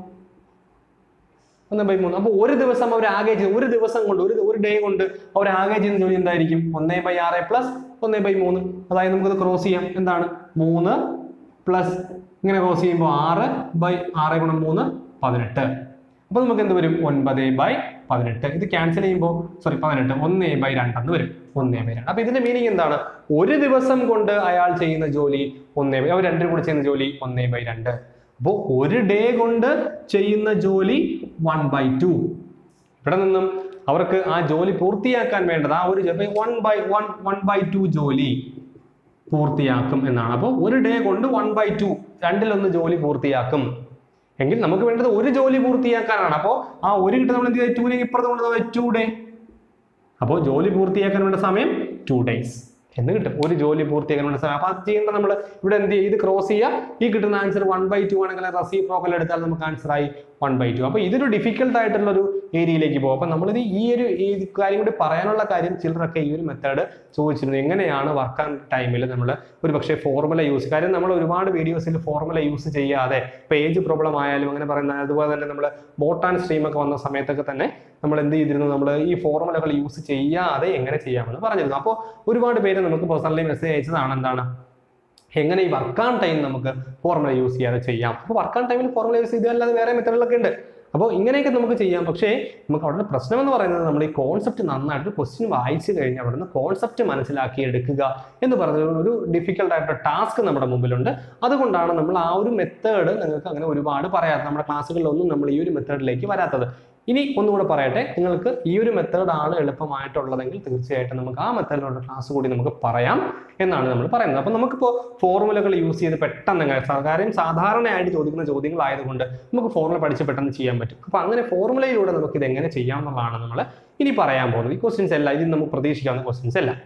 ഒന്ന് ബൈ മൂന്ന് അപ്പോൾ ഒരു ദിവസം അവർ ആകെ ചെയ്ത് ഒരു ദിവസം കൊണ്ട് ഒരു ഒരു ഡേ കൊണ്ട് അവർ ആകെ ചെയ്യുന്ന ജോലി എന്തായിരിക്കും ഒന്നേ ബൈ ആറ് പ്ലസ് ഒന്നേ ബൈ മൂന്ന് അതായത് നമുക്കത് ക്രോസ് ചെയ്യാം എന്താണ് മൂന്ന് പ്ലസ് ഇങ്ങനെ ക്രോസ് ചെയ്യുമ്പോൾ ആറ് ബൈ ആറ് ഗുണം മൂന്ന് പതിനെട്ട് അപ്പോൾ നമുക്ക് എന്ത് വരും ഒൻപത് ബൈ പതിനെട്ട് ഇത് ക്യാൻസൽ ചെയ്യുമ്പോൾ സോറി പതിനെട്ട് ഒന്നേ ബൈ രണ്ടെന്ന് വരും ഒന്നേ ബൈ രണ്ട് അപ്പോൾ ഇതിന്റെ മീനിങ് എന്താണ് ഒരു ദിവസം കൊണ്ട് അയാൾ ചെയ്യുന്ന ജോലി ഒന്നേ ബൈ അവർ രണ്ടും കൂടെ ചെയ്യുന്ന ജോലി ഒന്നേ ബൈ രണ്ട് അപ്പോൾ ഒരു ഡേ കൊണ്ട് ചെയ്യുന്ന ജോലി വൺ ബൈ ടു ഇവിടെ നിന്നും അവർക്ക് ആ ജോലി പൂർത്തിയാക്കാൻ വേണ്ടത് ആ ഒരു one by one one by two ജോലി പൂർത്തിയാക്കും എന്നാണ് അപ്പോൾ ഒരു ഡേ കൊണ്ട് വൺ ബൈ ടു രണ്ടിലൊന്ന് ജോലി പൂർത്തിയാക്കും എങ്കിൽ നമുക്ക് വേണ്ടത് ഒരു ജോലി പൂർത്തിയാക്കാനാണ് അപ്പോൾ ആ ഒരു കിട്ടുന്ന നമ്മൾ എന്ത് ചെയ്യും ടൂനെ ഇപ്പുറത്ത് കൊണ്ടുപോയി ടു ഡേ അപ്പോൾ ജോലി പൂർത്തിയാക്കാൻ വേണ്ട സമയം ടു ഡേയ്സ് എന്ന് കിട്ടും ഒരു ജോലി പൂർത്തിയാക്കാൻ വേണ്ട സമയം അപ്പോൾ അത് ചെയ്യേണ്ട നമ്മൾ ഇവിടെ എന്ത് ചെയ്യും ഇത് ക്രോസ് ചെയ്യുക ഈ കിട്ടുന്ന ആൻസർ വൺ ബൈ ടു ആണെങ്കിൽ റസീവ് പ്രോക്കൽ എടുത്താൽ നമുക്ക് ആൻസർ ആയി വൺ ബൈ ടു അപ്പോൾ ഇതൊരു ഡിഫിക്കൽട്ട് ആയിട്ടുള്ള ഒരു ഏരിയയിലേക്ക് പോകും അപ്പോൾ നമ്മളിത് ഈ ഒരു ഈ കാര്യം കൂടി പറയാനുള്ള കാര്യം ചിലരൊക്കെ ഈ ഒരു മെത്തേഡ് ചോദിച്ചിരുന്നു എങ്ങനെയാണ് വർക്ക് ആൻ ടൈമിൽ നമ്മൾ ഒരു പക്ഷേ ഫോർമുല യൂസ് കാര്യം നമ്മൾ ഒരുപാട് വീഡിയോസിൽ ഫോർമുല യൂസ് ചെയ്യാതെ ഇപ്പോൾ ഏജ് പ്രോബ്ലം ആയാലും അങ്ങനെ പറയുന്ന അതുപോലെ തന്നെ നമ്മൾ ബോട്ടാൻ സ്ട്രീം ഒക്കെ വന്ന സമയത്തൊക്കെ തന്നെ നമ്മൾ എന്ത് ചെയ്തിരുന്നു നമ്മൾ ഈ ഫോർമുലകൾ യൂസ് ചെയ്യാതെ എങ്ങനെ ചെയ്യാമെന്ന് പറഞ്ഞിരുന്നു അപ്പോൾ ഒരുപാട് പേര് നമുക്ക് പേഴ്സണലി മെസ്സേജ് അയച്ചതാണ് എന്താണ് എങ്ങനെ ഈ വർക്ക് ആൺ ടൈം നമുക്ക് ഫോർമുല യൂസ് ചെയ്യാതെ ചെയ്യാം അപ്പോൾ വർക്ക് ആൺ ടൈമിൽ ഫോർമുല യൂസ് ചെയ്താൽ വേറെ മെത്തേഡുകളൊക്കെ ഉണ്ട് അപ്പോൾ ഇങ്ങനെയൊക്കെ നമുക്ക് ചെയ്യാം പക്ഷേ നമുക്ക് അവിടെ പ്രശ്നം എന്ന് പറയുന്നത് നമ്മൾ ഈ കോൺസെപ്റ്റ് നന്നായിട്ട് ക്വസ്റ്റ്യൻ വായിച്ചു കഴിഞ്ഞാൽ അവിടെ നിന്ന് കോൺസെപ്റ്റ് മനസ്സിലാക്കി എടുക്കുക എന്ന് പറയുന്ന ഒരു ഡിഫിക്കൽട്ട് ആയിട്ടുള്ള ടാസ്ക് നമ്മുടെ മുമ്പിലുണ്ട് അതുകൊണ്ടാണ് നമ്മൾ ആ ഒരു മെത്തേഡ് നിങ്ങൾക്ക് അങ്ങനെ ഒരുപാട് പറയാത്തത് നമ്മുടെ ക്ലാസ്സുകളിലൊന്നും നമ്മൾ ഈ ഒരു മെത്തേഡിലേക്ക് വരാത്തത് ഇനി ഒന്നുകൂടെ പറയട്ടെ നിങ്ങൾക്ക് ഈ ഒരു മെത്തേഡാണ് എളുപ്പമായിട്ടുള്ളതെങ്കിൽ തീർച്ചയായിട്ടും നമുക്ക് ആ മെത്തേഡിലുള്ള ക്ലാസ് കൂടി നമുക്ക് പറയാം എന്നാണ് നമ്മൾ പറയുന്നത് അപ്പോൾ നമുക്കിപ്പോൾ ഫോർമുലകൾ യൂസ് ചെയ്ത് പെട്ടെന്ന് അങ്ങനെ സാ- കാര്യം സാധാരണയായിട്ട് ചോദിക്കുന്ന ചോദ്യങ്ങളായതുകൊണ്ട് നമുക്ക് ഫോർമുല പഠിച്ച് പെട്ടെന്ന് ചെയ്യാൻ പറ്റും അപ്പോൾ അങ്ങനെ ഫോർമുലയിലൂടെ നമുക്ക് ഇത് എങ്ങനെ ചെയ്യാം എന്നുള്ളതാണ് നമ്മൾ ഇനി പറയാൻ പോകുന്നത് ഈ ക്വസ്റ്റ്യൻസ് എല്ലാം ഇതിൽ നമുക്ക് പ്രതീക്ഷിക്കാവുന്ന ക്വസ്റ്റ്യൻസ് അല്ല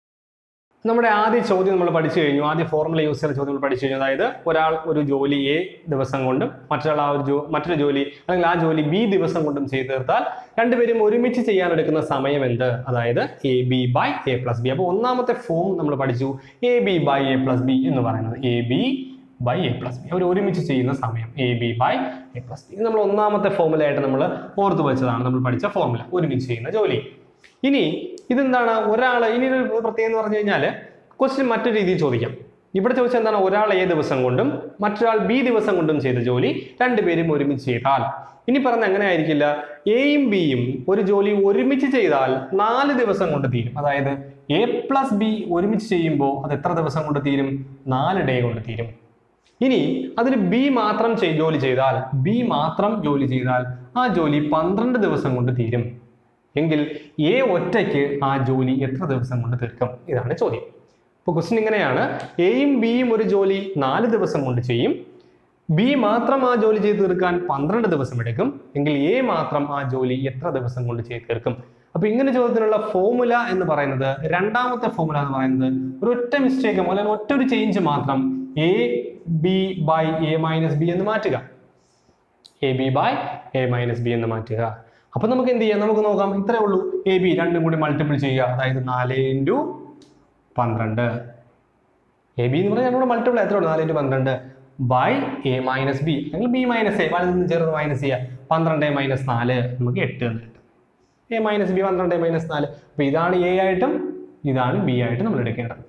നമ്മുടെ ആദ്യ ചോദ്യം നമ്മൾ പഠിച്ചു കഴിഞ്ഞു ആദ്യ ഫോർമുല യൂസ് ചെയ്യുന്ന ചോദ്യം നമ്മൾ പഠിച്ചു കഴിഞ്ഞു അതായത് ഒരാൾ ഒരു ജോലി എ ദിവസം കൊണ്ടും മറ്റൊരാൾ ആ ഒരു ജോ മറ്റൊരു ജോലി അല്ലെങ്കിൽ ആ ജോലി ബി ദിവസം കൊണ്ടും ചെയ്തു തീർത്താൽ രണ്ടുപേരും ഒരുമിച്ച് ചെയ്യാൻ എടുക്കുന്ന സമയം എന്ത് അതായത് A B by A plus B അപ്പോൾ ഒന്നാമത്തെ ഫോം നമ്മൾ പഠിച്ചു A B by A plus B എന്ന് പറയുന്നത് A B by A plus B അവർ ഒരുമിച്ച് ചെയ്യുന്ന സമയം A B by A plus B ഇത് നമ്മൾ ഒന്നാമത്തെ ഫോമുലയായിട്ട് നമ്മൾ ഓർത്ത് വെച്ചതാണ് നമ്മൾ പഠിച്ച ഫോർമുല ഒരുമിച്ച് ചെയ്യുന്ന ജോലി ഇനി ഇതെന്താണ് ഒരാൾ ഇനി ഒരു പ്രത്യേകം എന്ന് പറഞ്ഞു കഴിഞ്ഞാൽ ക്വസ്റ്റ്യൻ മറ്റൊരു രീതിയിൽ ചോദിക്കാം ഇവിടെ ചോദിച്ചാൽ എന്താണ് ഒരാൾ എ ദിവസം കൊണ്ടും മറ്റൊരാൾ ബി ദിവസം കൊണ്ടും ചെയ്ത ജോലി രണ്ടുപേരും ഒരുമിച്ച് ചെയ്താൽ ഇനി പറഞ്ഞ അങ്ങനെ ആയിരിക്കില്ല എയും ബിയും ഒരു ജോലി ഒരുമിച്ച് ചെയ്താൽ നാല് ദിവസം കൊണ്ട് തീരും അതായത് എ പ്ലസ് ബി ഒരുമിച്ച് ചെയ്യുമ്പോൾ അത് എത്ര ദിവസം കൊണ്ട് തീരും നാല് ഡേ കൊണ്ട് തീരും ഇനി അതിന് ബി മാത്രം ചെയ്- ജോലി ചെയ്താൽ ബി മാത്രം ജോലി ചെയ്താൽ ആ ജോലി പന്ത്രണ്ട് ദിവസം കൊണ്ട് തീരും എങ്കിൽ എ ഒറ്റയ്ക്ക് ആ ജോലി എത്ര ദിവസം കൊണ്ട് തീർക്കും ഇതാണ് ചോദ്യം അപ്പോൾ ക്വസ്റ്റ്യൻ ഇങ്ങനെയാണ് എയും ബിയും ഒരു ജോലി നാല് ദിവസം കൊണ്ട് ചെയ്യും ബി മാത്രം ആ ജോലി ചെയ്ത് തീർക്കാൻ പന്ത്രണ്ട് ദിവസം എടുക്കും എങ്കിൽ എ മാത്രം ആ ജോലി എത്ര ദിവസം കൊണ്ട് ചെയ്ത് തീർക്കും അപ്പൊ ഇങ്ങനെ ചോദ്യത്തിനുള്ള ഫോമുല എന്ന് പറയുന്നത് രണ്ടാമത്തെ ഫോമുല എന്ന് പറയുന്നത് ഒരു ഒറ്റ മിസ്റ്റേക്ക് അല്ലെങ്കിൽ ഒറ്റ ഒരു ചേഞ്ച് മാത്രം A B by A minus B എന്ന് മാറ്റുക A B by A minus B എന്ന് മാറ്റുക അപ്പൊ നമുക്ക് എന്ത് ചെയ്യാം നമുക്ക് നോക്കാം ഇത്രേ ഉള്ളൂ എ ബി രണ്ടും കൂടി മൾട്ടിപ്പിൾ ചെയ്യുക അതായത് നാല് ഇൻറ്റു പന്ത്രണ്ട് എ ബി എന്ന് പറഞ്ഞാൽ നമ്മുടെ മൾട്ടിപ്പിൾ എത്ര ഉള്ളൂ നാല് ഇൻറ്റു പന്ത്രണ്ട് ബൈ എ മൈനസ് ബി അല്ലെങ്കിൽ ബി മൈനസ് എ വലത് നിന്ന് ചേർന്ന് മൈനസ് ചെയ്യുക പന്ത്രണ്ട് മൈനസ് നാല് നമുക്ക് എട്ട് എന്ന് കിട്ടും എ മൈനസ് ബി പന്ത്രണ്ട് മൈനസ് നാല് അപ്പൊ ഇതാണ് എ ആയിട്ടും ഇതാണ് ബി ആയിട്ടും നമ്മൾ എടുക്കേണ്ടത്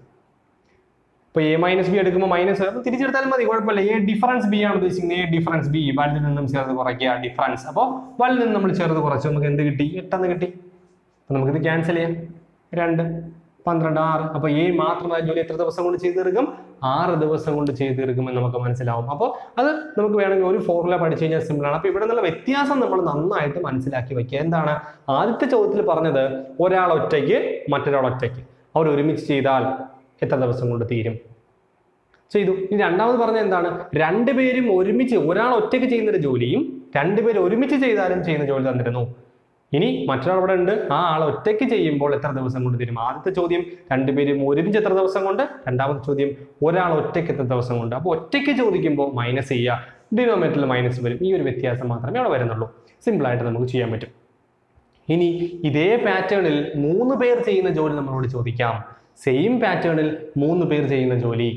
ഇപ്പൊ എ മൈനസ് ബി എടുക്കുമ്പോൾ മൈനസ് തിരിച്ചെടുത്താലും മതി കുഴപ്പമില്ല എ ഡിഫറൻസ് ബി ആണ് ഉദ്ദേശിക്കുന്നത് എ ഡിഫറൻസ് ബി വലുതിൽ നിന്നും ചേർത്ത് കുറയ്ക്കുക ഡിഫറൻസ് അപ്പോൾ വലുതിൽ നിന്ന് നമ്മൾ ചേർത്ത് കുറച്ച് നമുക്ക് എന്ത് കിട്ടി എട്ടെന്ന് കിട്ടി അപ്പൊ നമുക്കിത് ക്യാൻസൽ ചെയ്യാം രണ്ട് പന്ത്രണ്ട് ആറ് അപ്പൊ എ മാത്രമായ ജോലി എത്ര ദിവസം കൊണ്ട് ചെയ്ത് തീർക്കും ആറ് ദിവസം കൊണ്ട് ചെയ്ത് തീർക്കുമെന്ന് നമുക്ക് മനസ്സിലാവും അപ്പോൾ അത് നമുക്ക് വേണമെങ്കിൽ ഒരു ഫോർമുല പഠിച്ചു കഴിഞ്ഞാൽ സിമ്പിൾ ആണ് അപ്പൊ ഇവിടെ നിന്നുള്ള വ്യത്യാസം നമ്മൾ നന്നായിട്ട് മനസ്സിലാക്കി വെക്കുക എന്താണ് ആദ്യത്തെ ചോദ്യത്തിൽ പറഞ്ഞത് ഒരാൾ ഒറ്റയ്ക്ക് മറ്റൊരാൾ ഒറ്റയ്ക്ക് അവർ ഒരുമിച്ച് ചെയ്താൽ എത്ര ദിവസം കൊണ്ട് തീരും ചെയ്തു ഇനി രണ്ടാമത് പറഞ്ഞ എന്താണ് രണ്ടുപേരും ഒരുമിച്ച് ഒരാൾ ഒറ്റയ്ക്ക് ചെയ്യുന്ന ഒരു ജോലിയും രണ്ടുപേരും ഒരുമിച്ച് ചെയ്താലും ചെയ്യുന്ന ജോലി തന്നിരുന്നു ഇനി മറ്റൊരാൾ ഇവിടെ ഉണ്ട് ആ ആൾ ഒറ്റയ്ക്ക് ചെയ്യുമ്പോൾ എത്ര ദിവസം കൊണ്ട് തീരും ആദ്യത്തെ ചോദ്യം രണ്ടുപേരും ഒരുമിച്ച് എത്ര ദിവസം കൊണ്ട് രണ്ടാമത്തെ ചോദ്യം ഒരാൾ ഒറ്റയ്ക്ക് എത്ര ദിവസം കൊണ്ട് അപ്പോൾ ഒറ്റയ്ക്ക് ചോദിക്കുമ്പോൾ മൈനസ് ചെയ്യുക ഡിനോമേറ്ററിൽ മൈനസ് വരും ഈ ഒരു വ്യത്യാസം മാത്രമേ അവിടെ വരുന്നുള്ളൂ സിമ്പിളായിട്ട് നമുക്ക് ചെയ്യാൻ പറ്റും ഇനി ഇതേ പാറ്റേണിൽ മൂന്ന് പേർ ചെയ്യുന്ന ജോലി നമ്മളോട് ചോദിക്കാം സെയിം പാറ്റേണിൽ മൂന്ന് പേർ ചെയ്യുന്ന ജോലി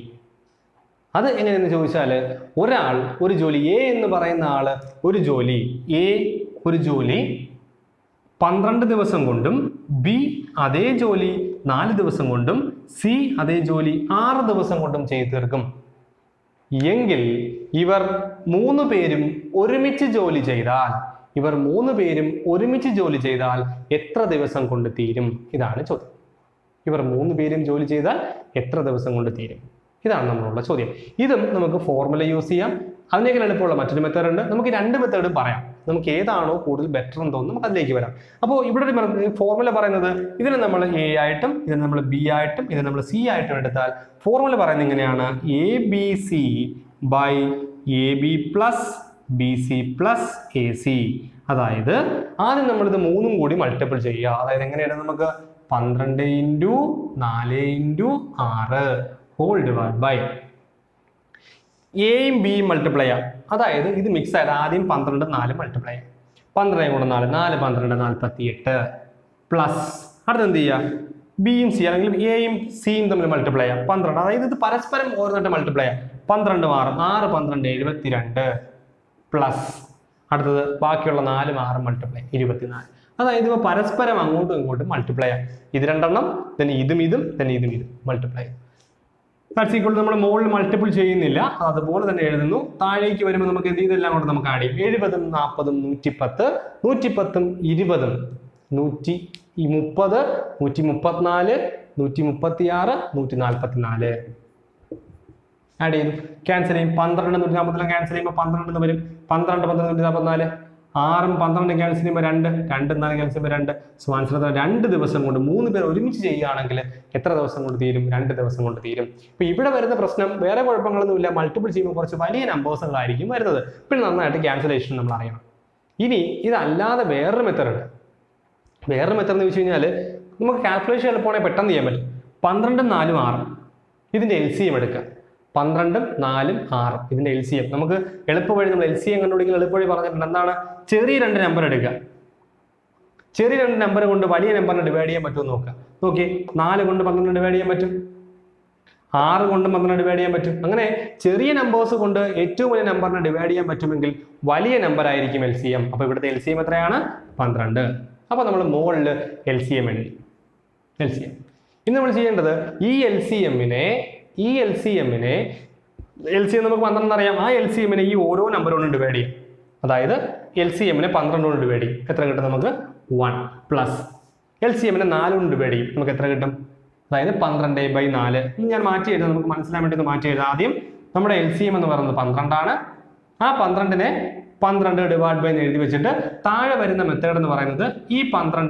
അത് എങ്ങനെയെന്ന് ചോദിച്ചാൽ ഒരാൾ ഒരു ജോലി എ എന്ന് പറയുന്ന ആള് ഒരു ജോലി എ ഒരു ജോലി പന്ത്രണ്ട് ദിവസം കൊണ്ടും ബി അതേ ജോലി നാല് ദിവസം കൊണ്ടും സി അതേ ജോലി ആറ് ദിവസം കൊണ്ടും ചെയ്തു തീർക്കും എങ്കിൽ ഇവർ മൂന്ന് പേരും ഒരുമിച്ച് ജോലി ചെയ്താൽ ഇവർ മൂന്ന് പേരും ഒരുമിച്ച് ജോലി ചെയ്താൽ എത്ര ദിവസം കൊണ്ട് തീരും ഇതാണ് ചോദ്യം ഇവർ മൂന്ന് പേരും ജോലി ചെയ്താൽ എത്ര ദിവസം കൊണ്ട് തീരും ഇതാണ് നമ്മളുള്ള ചോദ്യം ഇതും നമുക്ക് ഫോർമുല യൂസ് ചെയ്യാം അതിനേക്കാൾ എളുപ്പമുള്ള മറ്റൊരു മെത്തേഡ് ഉണ്ട് നമുക്ക് ഈ രണ്ട് മെത്തേഡും പറയാം നമുക്ക് ഏതാണോ കൂടുതൽ ബെറ്റർ എന്ന് തോന്നുന്നു നമുക്ക് അതിലേക്ക് വരാം അപ്പോൾ ഇവിടെ ഒരു ഫോർമുല പറയുന്നത് ഇതിനെ നമ്മൾ എ ആയിട്ടും ഇതിനെ നമ്മൾ ബി ആയിട്ടും ഇതിനെ നമ്മൾ സി ആയിട്ടും എടുത്താൽ ഫോർമുല പറയുന്നത് ഇങ്ങനെയാണ് A B C by A B plus B C plus A C അതായത് ആദ്യം നമ്മളിത് മൂന്നും കൂടി മൾട്ടിപ്പിൾ ചെയ്യുക അതായത് എങ്ങനെയാണ് നമുക്ക് പന്ത്രണ്ട് ഇൻറ്റു നാല് ഇൻറ്റു ആറ് ഹോൾ ഡിവൈഡ് ബൈ എയും ബിയും മൾട്ടിപ്ലൈ ചെയ്യാം അതായത് ഇത് മിക്സ് ആയത് ആദ്യം പന്ത്രണ്ട് നാല് മൾട്ടിപ്ലൈ ചെയ്യാം പന്ത്രണ്ട് കൂടെ നാല് നാല് പന്ത്രണ്ട് നാൽപ്പത്തി എട്ട് പ്ലസ് അടുത്ത് എന്ത് ചെയ്യുക ബിയും സി അല്ലെങ്കിൽ എയും സിയും തമ്മിൽ മൾട്ടിപ്ലൈ ചെയ്യാം പന്ത്രണ്ട് അതായത് ഇത് പരസ്പരം ഓരോന്നിട്ട് മൾട്ടിപ്ലൈ ചെയ്യാം പന്ത്രണ്ട് ആറ് ആറ് പന്ത്രണ്ട് എഴുപത്തിരണ്ട് പ്ലസ് അടുത്തത് ബാക്കിയുള്ള നാലും ആറും മൾട്ടിപ്ലൈ ഇരുപത്തിനാല് അതായത് ഇപ്പോൾ പരസ്പരം അങ്ങോട്ടും ഇങ്ങോട്ടും മൾട്ടിപ്ലൈ ചെയ്യാം ഇത് രണ്ടെണ്ണം തന്നെ ഇതും ഇതും തന്നെ ഇതും ഇതും മൾട്ടിപ്ലൈ ദാറ്റ്സ് ഈക്വൾ നമ്മൾ മുകളിൽ മൾട്ടിപ്പിൾ ചെയ്യുന്നില്ല അത് അതുപോലെ തന്നെ എഴുതുന്നു താഴേക്ക് വരുമ്പോൾ നമുക്ക് എന്ത് ചെയ്തെല്ലാം കൊണ്ട് നമുക്ക് ആഡ് ചെയ്യും എഴുപതും നാൽപ്പതും നൂറ്റിപ്പത്ത് നൂറ്റിപ്പത്തും ഇരുപതും നൂറ്റി ഈ മുപ്പത് നൂറ്റി മുപ്പത്തിനാല് നൂറ്റി മുപ്പത്തിയാറ് നൂറ്റി നാൽപ്പത്തിനാല് ആഡ് ചെയ്തു ക്യാൻസൽ ചെയ്യും പന്ത്രണ്ട് നൂറ്റി നാൽപ്പത്തിലും ക്യാൻസൽ ചെയ്യുമ്പോൾ പന്ത്രണ്ട് എന്ന് വരും പന്ത്രണ്ട് പന്ത്രണ്ട് നൂറ്റി നാൽപ്പത്തിനാല് ആറും പന്ത്രണ്ടും ക്യാൻസൽ ചെയ്യുമ്പോൾ രണ്ട് രണ്ട് നാല് ക്യാൻസൽ ചെയ്യുമ്പോൾ രണ്ട് സോ ആൻസർ രണ്ട് ദിവസം കൊണ്ട് മൂന്ന് പേർ ഒരുമിച്ച് ചെയ്യുകയാണെങ്കിൽ എത്ര ദിവസം കൊണ്ട് തീരും രണ്ട് ദിവസം കൊണ്ട് തീരും ഇപ്പൊ ഇവിടെ വരുന്ന പ്രശ്നം വേറെ കുഴപ്പങ്ങളൊന്നുമില്ല മൾട്ടിപ്പിൾ ചെയ്യുമ്പോൾ കുറച്ച് വലിയ നമ്പേഴ്സുകളായിരിക്കും വരുന്നത് പിന്നെ നന്നായിട്ട് ക്യാൻസലേഷൻ നമ്മൾ അറിയണം ഇനി ഇതല്ലാതെ വേറൊരു മെത്തേഡ് ഉണ്ട് വേറൊരു മെത്തേഡ് എന്ന് വെച്ച് കഴിഞ്ഞാൽ നമുക്ക് കാൽക്കുലേഷൻ എളുപ്പമാണെങ്കിൽ പെട്ടെന്ന് ചെയ്യാൻ പറ്റും പന്ത്രണ്ടും നാലും ആറും ഇതിന്റെ എൽ സി എം എടുക്കുക പന്ത്രണ്ടും നാലും ആറും ഇതിന്റെ എൽ സി എം നമുക്ക് എളുപ്പവഴി നമ്മൾ എൽ സി എം കണ്ടുപിടിക്കുന്ന എളുപ്പവഴി പറഞ്ഞിട്ടുണ്ട് എന്താണ് ചെറിയ രണ്ട് നമ്പർ എടുക്കുക ചെറിയ രണ്ട് നമ്പർ കൊണ്ട് വലിയ നമ്പറിനെ ഡിവൈഡ് ചെയ്യാൻ പറ്റുമോ എന്ന് നോക്കുക നോക്കി നാല് കൊണ്ട് പന്ത്രണ്ട് ഡിവൈഡ് ചെയ്യാൻ പറ്റും ആറ് കൊണ്ട് പന്ത്രണ്ട് ഡിവൈഡ് ചെയ്യാൻ പറ്റും അങ്ങനെ ചെറിയ നമ്പേഴ്സ് കൊണ്ട് ഏറ്റവും വലിയ നമ്പറിനെ ഡിവൈഡ് ചെയ്യാൻ പറ്റുമെങ്കിൽ വലിയ നമ്പർ ആയിരിക്കും എൽ സി എം അപ്പൊ ഇവിടുത്തെ എൽ സി എം എത്രയാണ് പന്ത്രണ്ട് അപ്പൊ നമ്മൾ മുകളിൽ എൽ സി എം എഴുതി എൽ സി എം ഇന്ന് നമ്മൾ ചെയ്യേണ്ടത് ഈ എൽ സി എമ്മിനെ ഈ എൽ സി എമ്മിനെ എൽ സി എം നമുക്ക് പന്ത്രണ്ട് അറിയാം ആ എൽ സി എമ്മിനെ ഈ ഓരോ നമ്പർ കൊണ്ട് ഡിവൈഡ് ചെയ്യും അതായത് എൽ സി എമ്മിനെ പന്ത്രണ്ട് കൊണ്ട് ഡിവൈഡ് ചെയ്യും എത്ര കിട്ടും നമുക്ക് വൺ പ്ലസ് എൽ സി എമ്മിനെ നാല് കൊണ്ട് ഡിവൈഡ് ചെയ്യും നമുക്ക് എത്ര കിട്ടും അതായത് പന്ത്രണ്ട് ബൈ നാല് ഇനി ഞാൻ മാറ്റി എഴുതാം നമുക്ക് മനസ്സിലാൻ വേണ്ടി ഒന്ന് മാറ്റി എഴുതാം ആദ്യം നമ്മുടെ എൽ സി എം എന്ന് പറയുന്നത് പന്ത്രണ്ടാണ് ആ പന്ത്രണ്ടിനെ പന്ത്രണ്ട് ഡിവൈഡ് ബൈ എന്ന് എഴുതി വെച്ചിട്ട് താഴെ വരുന്ന മെത്തേഡ് എന്ന് പറയുന്നത് ഈ പന്ത്രണ്ടിനെ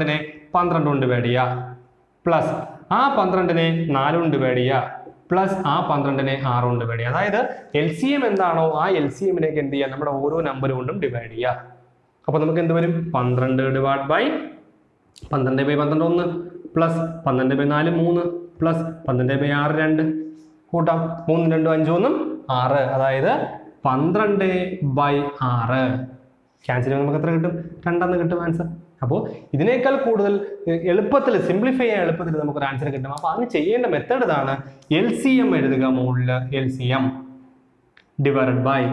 പന്ത്രണ്ട് കൊണ്ട് ഡിവൈഡ് ചെയ്യുക പ്ലസ് ആ പന്ത്രണ്ടിനെ നാല് കൊണ്ട് ഡിവൈഡ് ചെയ്യുക പ്ലസ് ആ പന്ത്രണ്ടിനെ ആറ് കൊണ്ട് ഡിവൈഡ് ചെയ്യുക അതായത് എൽ സി എം എന്താണോ ആ എൽ സി എമ്മിലേക്ക് എന്ത് ചെയ്യുക നമ്മുടെ ഓരോ നമ്പർ കൊണ്ടും ഡിവൈഡ് ചെയ്യുക അപ്പോൾ നമുക്ക് എന്ത് വരും പന്ത്രണ്ട് ഡിവൈഡ് ബൈ പന്ത്രണ്ട് ബൈ പന്ത്രണ്ട് ഒന്ന് പ്ലസ് പന്ത്രണ്ട് ബൈ നാല് മൂന്ന് പ്ലസ് പന്ത്രണ്ട് ബൈ ആറ് രണ്ട് കൂട്ടാം മൂന്ന് രണ്ടും അഞ്ചും ഒന്നും ആറ് അതായത് പന്ത്രണ്ട് ബൈ ആറ് ക്യാൻസൽ ചെയ്യുമ്പോൾ നമുക്ക് എത്ര കിട്ടും രണ്ടെന്ന് കിട്ടും ആൻസർ അപ്പോൾ ഇതിനേക്കാൾ കൂടുതൽ എ- എളുപ്പത്തിൽ സിംപ്ലിഫൈ ചെയ്യാൻ എളുപ്പത്തിൽ നമുക്കൊരു ആൻസർ കിട്ടും അപ്പോൾ അതിന് ചെയ്യേണ്ട മെത്തേഡ് ഇതാണ് എൽ സി എം എഴുതുക മുകളിൽ L C M divide by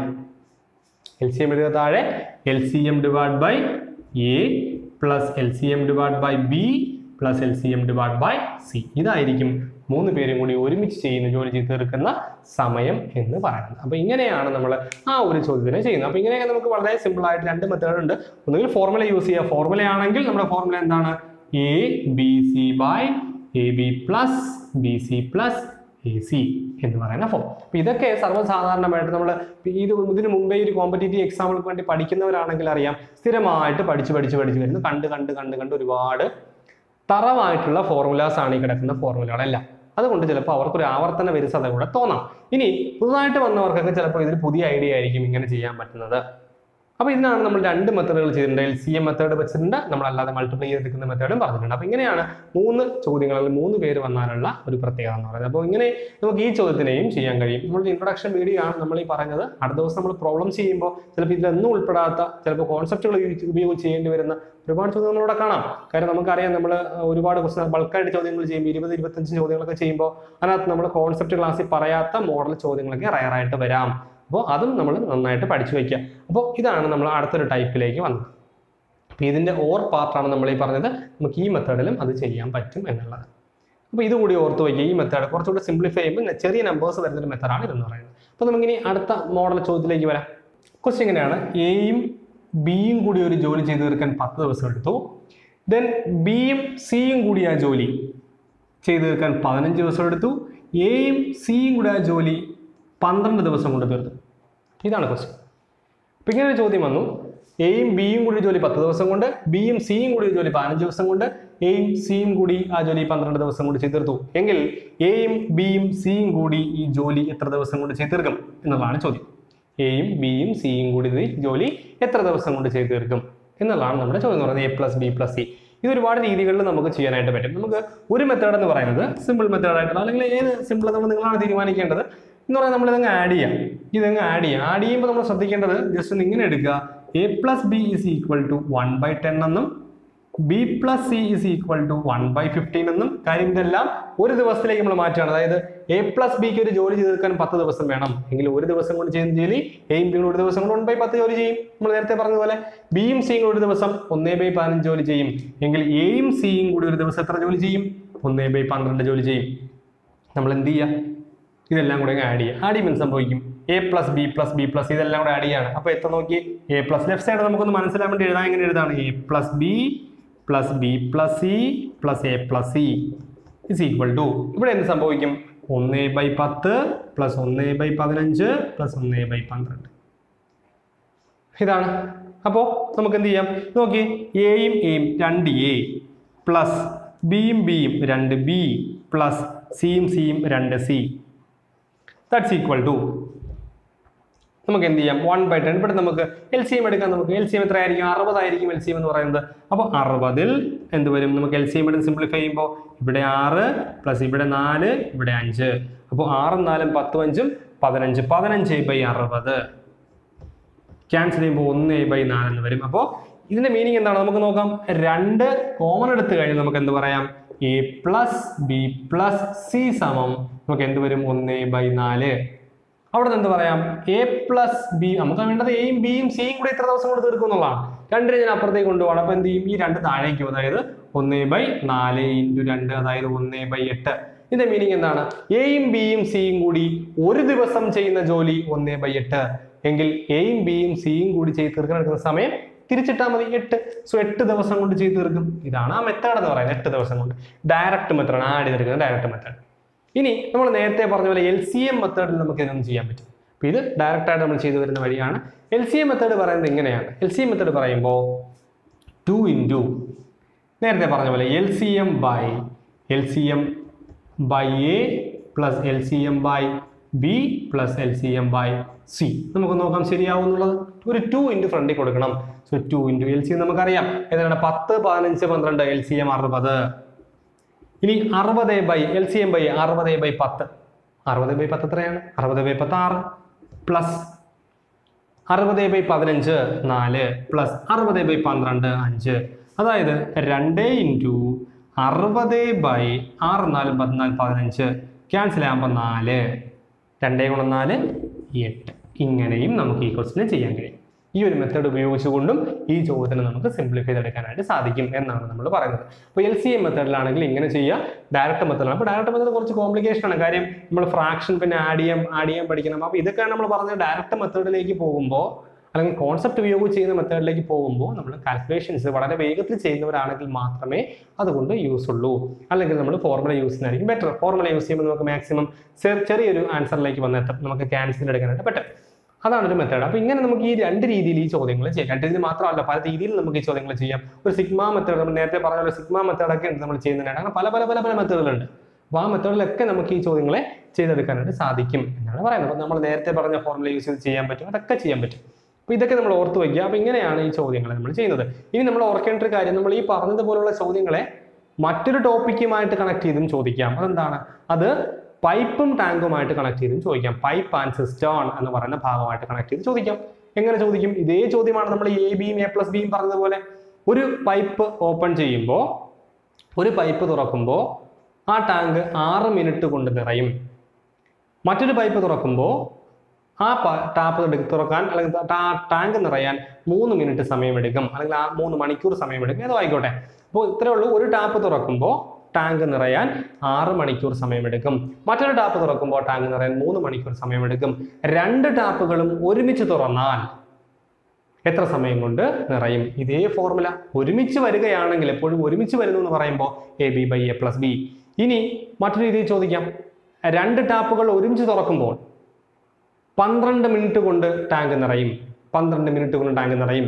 L C M എഴുതുക താഴെ L C M divide by A plus L C M divide by B plus L C M divide by C ഇതായിരിക്കും മൂന്ന് പേരും കൂടി ഒരുമിച്ച് ചെയ്യുന്ന ജോലി ചെയ്ത് തീർക്കുന്ന സമയം എന്ന് പറയുന്നത് അപ്പോൾ ഇങ്ങനെയാണ് നമ്മൾ ആ ഒരു ചോദ്യത്തിനെ ചെയ്യുന്നത് അപ്പോൾ ഇങ്ങനെയൊക്കെ നമുക്ക് വളരെ സിമ്പിൾ ആയിട്ട് രണ്ട് മെത്തേഡ് ഉണ്ട് ഒന്നുകിൽ ഫോർമുല യൂസ് ചെയ്യുക ഫോർമുല ആണെങ്കിൽ നമ്മുടെ ഫോർമുല എന്താണ് A B C by A B plus B C plus A C എന്ന് പറയുന്ന ഫോം അപ്പോൾ ഇതൊക്കെ സർവ്വസാധാരണമായിട്ട് നമ്മൾ ഇത് ഇതിന് മുമ്പേ ഒരു കോമ്പറ്റേറ്റീവ് എക്സാമുകൾക്ക് വേണ്ടി പഠിക്കുന്നവരാണെങ്കിൽ അറിയാം സ്ഥിരമായിട്ട് പഠിച്ച് പഠിച്ച് പഠിച്ച് വരുന്നു കണ്ട് കണ്ട് കണ്ട് കണ്ട് ഒരുപാട് തറവായിട്ടുള്ള ഫോർമുലാസ് ആണ് ഈ കിടക്കുന്ന ഫോർമുലകളെല്ലാം അതുകൊണ്ട് ചിലപ്പോൾ അവർക്കൊരു ആവർത്തന വിരസത കൂടെ തോന്നാം ഇനി പുതുതായിട്ട് വന്നവർക്കൊക്കെ ചിലപ്പോൾ ഇതിൽ പുതിയ ഐഡിയ ആയിരിക്കും ഇങ്ങനെ ചെയ്യാൻ പറ്റുന്നത് അപ്പോൾ ഇതിനാണ് നമ്മൾ രണ്ട് മെത്തേഡുകൾ ചെയ്തിട്ടുണ്ട് എൽ സി എം മെത്തേഡ് വെച്ചിട്ടുണ്ട് നമ്മളല്ലാതെ മൾട്ടിപ്ലൈ ചെയ്തെടുക്കുന്ന മെത്തേഡും പറഞ്ഞിട്ടുണ്ട് അപ്പോൾ ഇങ്ങനെയാണ് മൂന്ന് ചോദ്യങ്ങളിൽ മൂന്ന് പേര് വന്നാലുള്ള ഒരു പ്രത്യേകത എന്ന് പറയുന്നത് അപ്പോൾ ഇങ്ങനെ നമുക്ക് ഈ ചോദ്യത്തിനെയും ചെയ്യാൻ കഴിയും നമ്മുടെ ഇൻട്രൊഡക്ഷൻ വീഡിയോ ആണ് നമ്മൾ ഈ പറഞ്ഞത് അടുത്ത ദിവസം നമ്മൾ പ്രോബ്ലംസ് ചെയ്യുമ്പോൾ ചിലപ്പോൾ ഇതിലൊന്നും ഉൾപ്പെടാത്ത ചിലപ്പോൾ കോൺസെപ്റ്റുകൾ ഉപയോഗിച്ച് ചെയ്യേണ്ടി വരുന്ന ഒരുപാട് ചോദ്യങ്ങൾ നമ്മളിവിടെ കാണാം കാര്യം നമുക്കറിയാം നമ്മൾ ഒരുപാട് ക്വസ്റ്റൻ ബൾക്കായിട്ട് ചോദ്യങ്ങൾ ചെയ്യുമ്പോൾ ഇരുപത് ഇരുപത്തഞ്ച് ചോദ്യങ്ങളൊക്കെ ചെയ്യുമ്പോൾ അതിനകത്ത് നമ്മൾ കോൺസെപ്റ്റ് ക്ലാസ്സിൽ പറയാത്ത മോഡൽ ചോദ്യങ്ങളൊക്കെ റയറായിട്ട് വരാം അപ്പോൾ അതും നമ്മൾ നന്നായിട്ട് പഠിച്ചു വയ്ക്കുക അപ്പോൾ ഇതാണ് നമ്മൾ അടുത്തൊരു ടൈപ്പിലേക്ക് വന്നത് അപ്പോൾ ഇതിൻ്റെ ഓർ പാർട്ടാണ് നമ്മൾ ഈ പറഞ്ഞത് നമുക്ക് ഈ മെത്തേഡിലും അത് ചെയ്യാൻ പറ്റും എന്നുള്ളത് അപ്പോൾ ഇതുകൂടി ഓർത്ത് വയ്ക്കുക ഈ മെത്തേഡ് കുറച്ചുകൂടി സിംപ്ലിഫൈ ചെയ്യുമ്പോൾ ചെറിയ നമ്പേഴ്സ് വരുന്നൊരു മെത്തേഡാണ് ഇതെന്ന് പറയുന്നത് അപ്പോൾ നമുക്കിനി അടുത്ത മോഡൽ ചോദ്യത്തിലേക്ക് വരാം ക്വസ്റ്റ്യൻ ഇങ്ങനെയാണ് എയും ബിയും കൂടി ഒരു ജോലി ചെയ്ത് തീർക്കാൻ പത്ത് ദിവസം എടുത്തു ദെൻ ബിയും സിയും കൂടി ആ ജോലി ചെയ്തു തീർക്കാൻ പതിനഞ്ച് ദിവസം എടുത്തു എയും സിയും കൂടി ആ ജോലി പന്ത്രണ്ട് ദിവസം കൊണ്ട് തീർത്തു ഇതാണ് ക്വസ്റ്റ്യൻ അപ്പം ഇങ്ങനെ ഒരു ചോദ്യം വന്നു എയും ബിയും കൂടി ജോലി പത്ത് ദിവസം കൊണ്ട് ബിയും സിയും കൂടി ജോലി പതിനഞ്ച് ദിവസം കൊണ്ട് എയും സിയും കൂടി ആ ജോലി പന്ത്രണ്ട് ദിവസം കൊണ്ട് ചെയ്ത് തീർത്തു എങ്കിൽ എയും ബിയും സിയും കൂടി ഈ ജോലി എത്ര ദിവസം കൊണ്ട് ചെയ്ത് തീർക്കും എന്നുള്ളതാണ് ചോദ്യം എയും ബിയും സിയും കൂടി ഈ ജോലി എത്ര ദിവസം കൊണ്ട് ചെയ്ത് തീർക്കും എന്നുള്ളതാണ് നമ്മുടെ ചോദ്യം എന്ന് പറയുന്നത് A plus B plus C ഇത് ഒരുപാട് രീതികളിൽ നമുക്ക് ചെയ്യാനായിട്ട് പറ്റും നമുക്ക് ഒരു മെത്തേഡ് എന്ന് പറയുന്നത് സിമ്പിൾ മെത്തേഡ് ആയിട്ടുള്ള അല്ലെങ്കിൽ ഏത് സിമ്പിൾ നമ്മൾ നിങ്ങളാണ് തീരുമാനിക്കേണ്ടത് എന്ന് പറയുന്നത് നമ്മൾ ഇതങ്ങ് ആഡ് ചെയ്യാം ഇതങ്ങ് ആഡ് ചെയ്യാം ആഡ് ചെയ്യുമ്പോൾ നമ്മൾ ശ്രദ്ധിക്കേണ്ടത് ജസ്റ്റ് ഒന്ന് ഇങ്ങനെ എടുക്കുക A plus B is equal to one by ten എന്നും B plus C is equal to one by fifteen എന്നും കാര്യം ഇതെല്ലാം ഒരു ദിവസത്തിലേക്ക് നമ്മൾ മാറ്റുകയാണ് അതായത് എ പ്ലസ് ബിക്ക് ഒരു ജോലി ചെയ്ത് തീർക്കാൻ പത്ത് ദിവസം വേണം എങ്കിൽ ഒരു ദിവസം കൊണ്ട് ചെയ്യുന്ന ജോലി എയും ബിയും ഒരു ദിവസം കൊണ്ട് വൺ ബൈ പത്ത് ജോലി ചെയ്യും നമ്മൾ നേരത്തെ പറഞ്ഞതുപോലെ ബിയും സിയും കൂടി ഒരു ദിവസം ഒന്നേ ബൈ പതിനഞ്ച് ജോലി ചെയ്യും എങ്കിൽ എയും സിയും കൂടി ഒരു ദിവസം എത്ര ജോലി ചെയ്യും ഒന്നേ ബൈ പന്ത്രണ്ട് ജോലി ചെയ്യും നമ്മൾ എന്ത് ചെയ്യുക ഇതെല്ലാം കൂടെ ആഡ് ചെയ്യുക ആഡ് ചെയ്യുമ്പോൾ എന്ത് സംഭവിക്കും A plus B plus B plus ഇതെല്ലാം കൂടെ ആഡ് ചെയ്യാണ് അപ്പോൾ എത്ര നോക്കി എ പ്ലസ് ലെഫ്റ്റ് സൈഡ് നമുക്കൊന്ന് മനസ്സിലാൻ വേണ്ടി എഴുതാൻ എങ്ങനെ എഴുതാണ് A plus B plus B plus C plus A plus C is equal to ഇവിടെ എന്ത് സംഭവിക്കും ഒന്ന് ബൈ പത്ത് പ്ലസ് ഒന്ന് ബൈ പതിനഞ്ച് പ്ലസ് ഒന്ന് ബൈ പന്ത്രണ്ട് ഇതാണ് അപ്പോൾ നമുക്ക് എന്ത് ചെയ്യാം നോക്കി എയും എയും രണ്ട് എ പ്ലസ് ബിയും ബിയും രണ്ട് ബി പ്ലസ് സിയും സിയും രണ്ട് സി ദാറ്റ്സ് ഈക്വൽ ടു നമുക്ക് എന്ത് ചെയ്യാം വൺ ബൈ ടെൻ ഇവിടെ നമുക്ക് എൽ സി എം എടുക്കാം നമുക്ക് എൽ സി എം എത്രയായിരിക്കും അറുപതായിരിക്കും എൽ സി എം എന്ന് പറയുന്നത് അപ്പോൾ അറുപതിൽ എന്ത് വരും നമുക്ക് എൽ സി എം എടുത്ത് സിംപ്ലിഫൈ ചെയ്യുമ്പോൾ ഇവിടെ ആറ് പ്ലസ് ഇവിടെ നാല് ഇവിടെ അഞ്ച് അപ്പോൾ ആറും നാലും പത്തും അഞ്ചും പതിനഞ്ച് പതിനഞ്ച് ബൈ അറുപത് ക്യാൻസൽ ചെയ്യുമ്പോൾ ഒന്ന് ബൈ നാലെന്ന് വരും അപ്പോൾ ഇതിന്റെ മീനിങ് എന്താണ് നമുക്ക് നോക്കാം രണ്ട് കോമൺ എടുത്തു കഴിഞ്ഞാൽ നമുക്ക് എന്ത് പറയാം A plus B plus C സമം നമുക്ക് എന്ത് വരും ഒന്ന് ബൈ നാല് അവിടെ നിന്ന് എന്ത് പറയാം എ പ്ലസ് ബി നമുക്ക് വേണ്ടത് എയും ബിയും സിയും കൂടി എത്ര ദിവസം കൊണ്ട് തീർക്കും എന്നുള്ളതാണ് രണ്ടിനെ ഞാൻ അപ്പുറത്തേക്ക് കൊണ്ടുപോകണം അപ്പൊ എന്ത് ചെയ്യും ഈ രണ്ട് താഴേക്ക് പോകും. അതായത് ഒന്ന് ബൈ നാല് ഇൻറ്റു രണ്ട് അതായത് ഒന്ന് ബൈ എട്ട് ഇതിന്റെ മീനിങ് എന്താണ് എയും ബിയും സിയും കൂടി ഒരു ദിവസം ചെയ്യുന്ന ജോലി ഒന്ന് ബൈ എട്ട് എങ്കിൽ എയും ബിയും സിയും കൂടി ചെയ്ത് തീർക്കാൻ എടുക്കുന്ന സമയം തിരിച്ചിട്ടാൽ മതി എട്ട് സോ എട്ട് ദിവസം കൊണ്ട് ചെയ്ത് തീർക്കും ഇതാണ് ആ മെത്തേഡ് എന്ന് പറയുന്നത് എട്ട് ദിവസം കൊണ്ട് ഡയറക്റ്റ് മെത്തേഡ് ആഡ് ചെയ്തെടുക്കുന്നത് ഡയറക്റ്റ് മെത്തേഡ് ഇനി നമ്മൾ നേരത്തെ പറഞ്ഞ പോലെ എൽ സി എം മെത്തേഡിൽ നമുക്ക് ഇതൊന്നും ചെയ്യാൻ പറ്റും അപ്പോൾ ഇത് ഡയറക്റ്റ് ആയിട്ട് നമ്മൾ ചെയ്തു വരുന്ന വഴിയാണ് എൽ സി എം മെത്തേഡ് പറയുന്നത് ഇങ്ങനെയാണ് എൽ സി എം മെത്തേഡ് പറയുമ്പോൾ ടു ഇൻറ്റു നേരത്തെ പറഞ്ഞ പോലെ L C M by L C M by A plus L C M by B plus L C M by C നമുക്ക് നോക്കാം ശരിയാവുന്നുള്ളത് ഒരു ടു ഇൻറ്റു ഫ്രണ്ടിൽ കൊടുക്കണം so two into L C നമുക്കറിയാം ഏതാണ് പത്ത് പതിനഞ്ച് പന്ത്രണ്ട് എൽ സി എം അറുപത് ഇനി അറുപത് by L C M by അറുപത് ബൈ പത്ത് അറുപത് ബൈ പത്ത് എത്രയാണ് അറുപത് ബൈ പത്ത് ആറ് പ്ലസ് അറുപത് ബൈ പതിനഞ്ച് നാല് പ്ലസ് അറുപത് ബൈ പന്ത്രണ്ട് അഞ്ച് അതായത് രണ്ട് ഇൻറ്റു അറുപത് ബൈ ആറ് നാല് പതിനാല് പതിനഞ്ച് ക്യാൻസൽ ആകുമ്പോൾ നാല് രണ്ടേ ഗുണം നാല് എട്ട് ഇങ്ങനെയും നമുക്ക് ഈ ക്വസ്റ്റിന് ചെയ്യാൻ കഴിയും ഈ ഒരു മെത്തേഡ് ഉപയോഗിച്ചുകൊണ്ടും ഈ ചോദ്യത്തിന് നമുക്ക് സിംപ്ലിഫൈ ചെയ്തെടുക്കാനായിട്ട് സാധിക്കും എന്നാണ് നമ്മൾ പറയുന്നത് അപ്പോൾ എൽ സി എം മെത്തേഡിലാണെങ്കിൽ ഇങ്ങനെ ചെയ്യുക ഡയറക്റ്റ് മെത്തേഡിലാണ് അപ്പോൾ ഡയറക്റ്റ് മെത്തേഡ് കുറച്ച് കോംപ്ലിക്കേഷൻ ആണ് കാര്യം നമ്മൾ ഫ്രാക്ഷൻ പിന്നെ ആഡ് ചെയ്യാൻ ആഡ് ചെയ്യാൻ പഠിക്കണം അപ്പോൾ ഇതൊക്കെയാണ് നമ്മൾ പറഞ്ഞത് ഡയറക്റ്റ് മെത്തേഡിലേക്ക് പോകുമ്പോൾ അല്ലെങ്കിൽ കോൺസെപ്റ്റ് ഉപയോഗിച്ച് ചെയ്യുന്ന മെത്തേഡിലേക്ക് പോകുമ്പോൾ നമ്മൾ കാൽക്കുലേഷൻസ് വളരെ വേഗത്തിൽ ചെയ്യുന്നവരാണെങ്കിൽ മാത്രമേ അതുകൊണ്ട് യൂസ് ഉള്ളൂ അല്ലെങ്കിൽ നമ്മൾ ഫോർമുല യൂസ് ചെയ്യുന്നതായിരിക്കും ബെറ്റർ ഫോർമുല യൂസ് ചെയ്യുമ്പോൾ നമുക്ക് മാക്സിമം ചെറിയൊരു ആൻസറിലേക്ക് വന്നെത്തും നമുക്ക് ക്യാൻസൽ എടുക്കാനായിട്ട് പറ്റും അതാണ് ഒരു മെത്തേഡ് അപ്പോൾ ഇങ്ങനെ നമുക്ക് ഈ രണ്ട് രീതിയിൽ ഈ ചോദ്യങ്ങൾ ചെയ്യാം രണ്ട് രീതിയിൽ മാത്രമല്ല പല രീതിയിൽ നമുക്ക് ഈ ചോദ്യങ്ങൾ ചെയ്യാം ഒരു സിഗ്മ മെത്തേഡ് നമ്മൾ നേരത്തെ പറഞ്ഞ പോലെ സിഗ്മ മെത്തേഡൊക്കെ ഉണ്ട് നമ്മൾ ചെയ്യുന്നതിനായിട്ട് അങ്ങനെ പല പല പല പല മെത്തേഡുകളുണ്ട് അപ്പോൾ ആ മെത്തേഡിലൊക്കെ നമുക്ക് ഈ ചോദ്യങ്ങളെ ചെയ്തെടുക്കാനായിട്ട് സാധിക്കും എന്നാണ് പറയുന്നത് അപ്പോൾ നമ്മൾ നേരത്തെ പറഞ്ഞ ഫോർമുല യൂസ് ചെയ്ത് ചെയ്യാൻ പറ്റും അതൊക്കെ ചെയ്യാൻ പറ്റും അപ്പോൾ ഇതൊക്കെ നമ്മൾ ഓർത്ത് വയ്ക്കുക അപ്പോൾ ഇങ്ങനെയാണ് ഈ ചോദ്യങ്ങൾ നമ്മൾ ചെയ്യുന്നത് ഇനി നമ്മൾ ഓർക്കേണ്ട ഒരു കാര്യം നമ്മൾ ഈ പറഞ്ഞതുപോലുള്ള ചോദ്യങ്ങളെ മറ്റൊരു ടോപ്പിക്കുമായിട്ട് കണക്ട് ചെയ്തും ചോദിക്കാം അതെന്താണ് അത് പൈപ്പും ടാങ്കുമായിട്ട് കണക്ട് ചെയ്തും ചോദിക്കാം പൈപ്പ് ആൻഡ് സിസ്റ്റോൺ എന്ന് പറയുന്ന ഭാഗമായിട്ട് കണക്ട് ചെയ്ത് ചോദിക്കാം എങ്ങനെ ചോദിക്കും ഇതേ ചോദ്യമാണ് നമ്മൾ എ ബിയും എ പ്ലസ് ബിയും പറഞ്ഞതുപോലെ ഒരു പൈപ്പ് ഓപ്പൺ ചെയ്യുമ്പോൾ ഒരു പൈപ്പ് തുറക്കുമ്പോൾ ആ ടാങ്ക് ആറ് മിനിറ്റ് കൊണ്ട് നിറയും മറ്റൊരു പൈപ്പ് തുറക്കുമ്പോൾ ആ ടാപ്പ് തുറക്കാൻ അല്ലെങ്കിൽ ടാ- ടാങ്ക് നിറയാൻ മൂന്ന് മിനിറ്റ് സമയമെടുക്കും അല്ലെങ്കിൽ ആ മൂന്ന് മണിക്കൂർ സമയമെടുക്കും ഏതോ ആയിക്കോട്ടെ അപ്പോൾ ഇത്രേ ഉള്ളൂ ഒരു ടാപ്പ് തുറക്കുമ്പോൾ ടാങ്ക് നിറയാൻ ആറ് മണിക്കൂർ സമയമെടുക്കും മറ്റൊരു ടാപ്പ് തുറക്കുമ്പോൾ ടാങ്ക് നിറയാൻ മൂന്ന് മണിക്കൂർ സമയമെടുക്കും രണ്ട് ടാപ്പുകളും ഒരുമിച്ച് തുറന്നാൽ എത്ര സമയം കൊണ്ട് നിറയും ഇതേ ഫോർമുല ഒരുമിച്ച് വരികയാണെങ്കിൽ എപ്പോഴും ഒരുമിച്ച് വരുന്നു എന്ന് പറയുമ്പോൾ A B by A plus B ഇനി മറ്റൊരു രീതിയിൽ ചോദിക്കാം രണ്ട് ടാപ്പുകൾ ഒരുമിച്ച് തുറക്കുമ്പോൾ പന്ത്രണ്ട് മിനിറ്റ് കൊണ്ട് ടാങ്ക് നിറയും പന്ത്രണ്ട് മിനിറ്റ് കൊണ്ട് ടാങ്ക് നിറയും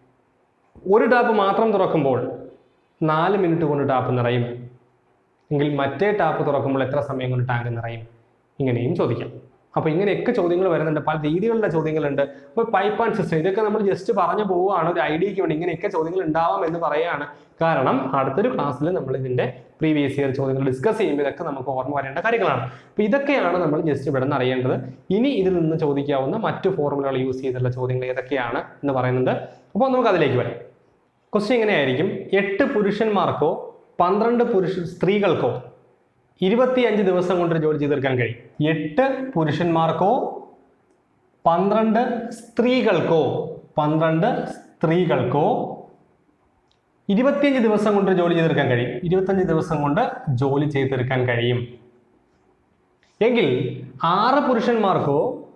ഒരു ടാപ്പ് മാത്രം തുറക്കുമ്പോൾ നാല് മിനിറ്റ് കൊണ്ട് ടാപ്പ് നിറയും എങ്കിൽ മറ്റേ ടാപ്പ് തുറക്കുമ്പോൾ എത്ര സമയം കൊണ്ട് ടാങ്ക് നിറയും ഇങ്ങനെയും ചോദിക്കാം അപ്പോൾ ഇങ്ങനെയൊക്കെ ചോദ്യങ്ങൾ വരുന്നുണ്ട് പല രീതികളിലുള്ള ചോദ്യങ്ങളുണ്ട് അപ്പോൾ പൈപ്പ് ആൻഡ് സിസ്റ്റം ഇതൊക്കെ നമ്മൾ ജസ്റ്റ് പറഞ്ഞു പോവുകയാണ് ഒരു ഐഡിയയ്ക്ക് വേണ്ടി ഇങ്ങനെയൊക്കെ ചോദ്യങ്ങൾ ഉണ്ടാവാം എന്ന് പറയുകയാണ് കാരണം അടുത്തൊരു ക്ലാസ്സിൽ നമ്മൾ ഇതിന്റെ പ്രീവിയസ് ഇയർ ചോദ്യങ്ങൾ ഡിസ്കസ് ചെയ്യുമ്പോൾ ഇതൊക്കെ നമുക്ക് ഓർമ്മ വരേണ്ട കാര്യങ്ങളാണ് അപ്പോൾ ഇതൊക്കെയാണ് നമ്മൾ ജസ്റ്റ് ഇവിടെ നിന്ന് അറിയേണ്ടത് ഇനി ഇതിൽ നിന്ന് ചോദിക്കാവുന്ന മറ്റു ഫോർമുലകൾ യൂസ് ചെയ്തിട്ടുള്ള ചോദ്യങ്ങൾ ഏതൊക്കെയാണ് എന്ന് പറയുന്നുണ്ട് അപ്പോൾ നമുക്ക് അതിലേക്ക് വരാം ക്വസ്റ്റ്യൻ ഇങ്ങനെയായിരിക്കും എട്ട് പുരുഷന്മാർക്കോ പന്ത്രണ്ട് പുരുഷ സ്ത്രീകൾക്കോ ഇരുപത്തിയഞ്ച് ദിവസം കൊണ്ട് ഒരു ജോലി ചെയ്ത് തീർക്കാൻ കഴിയും എട്ട് പുരുഷന്മാർക്കോ പന്ത്രണ്ട് സ്ത്രീകൾക്കോ പന്ത്രണ്ട് സ്ത്രീകൾക്കോ ഇരുപത്തിയഞ്ച് ദിവസം കൊണ്ട് ജോലി ചെയ്ത് തീർക്കാൻ കഴിയും ഇരുപത്തഞ്ച് ദിവസം കൊണ്ട് ജോലി ചെയ്ത് തീർക്കാൻ കഴിയും എങ്കിൽ ആറ് പുരുഷന്മാർക്കോ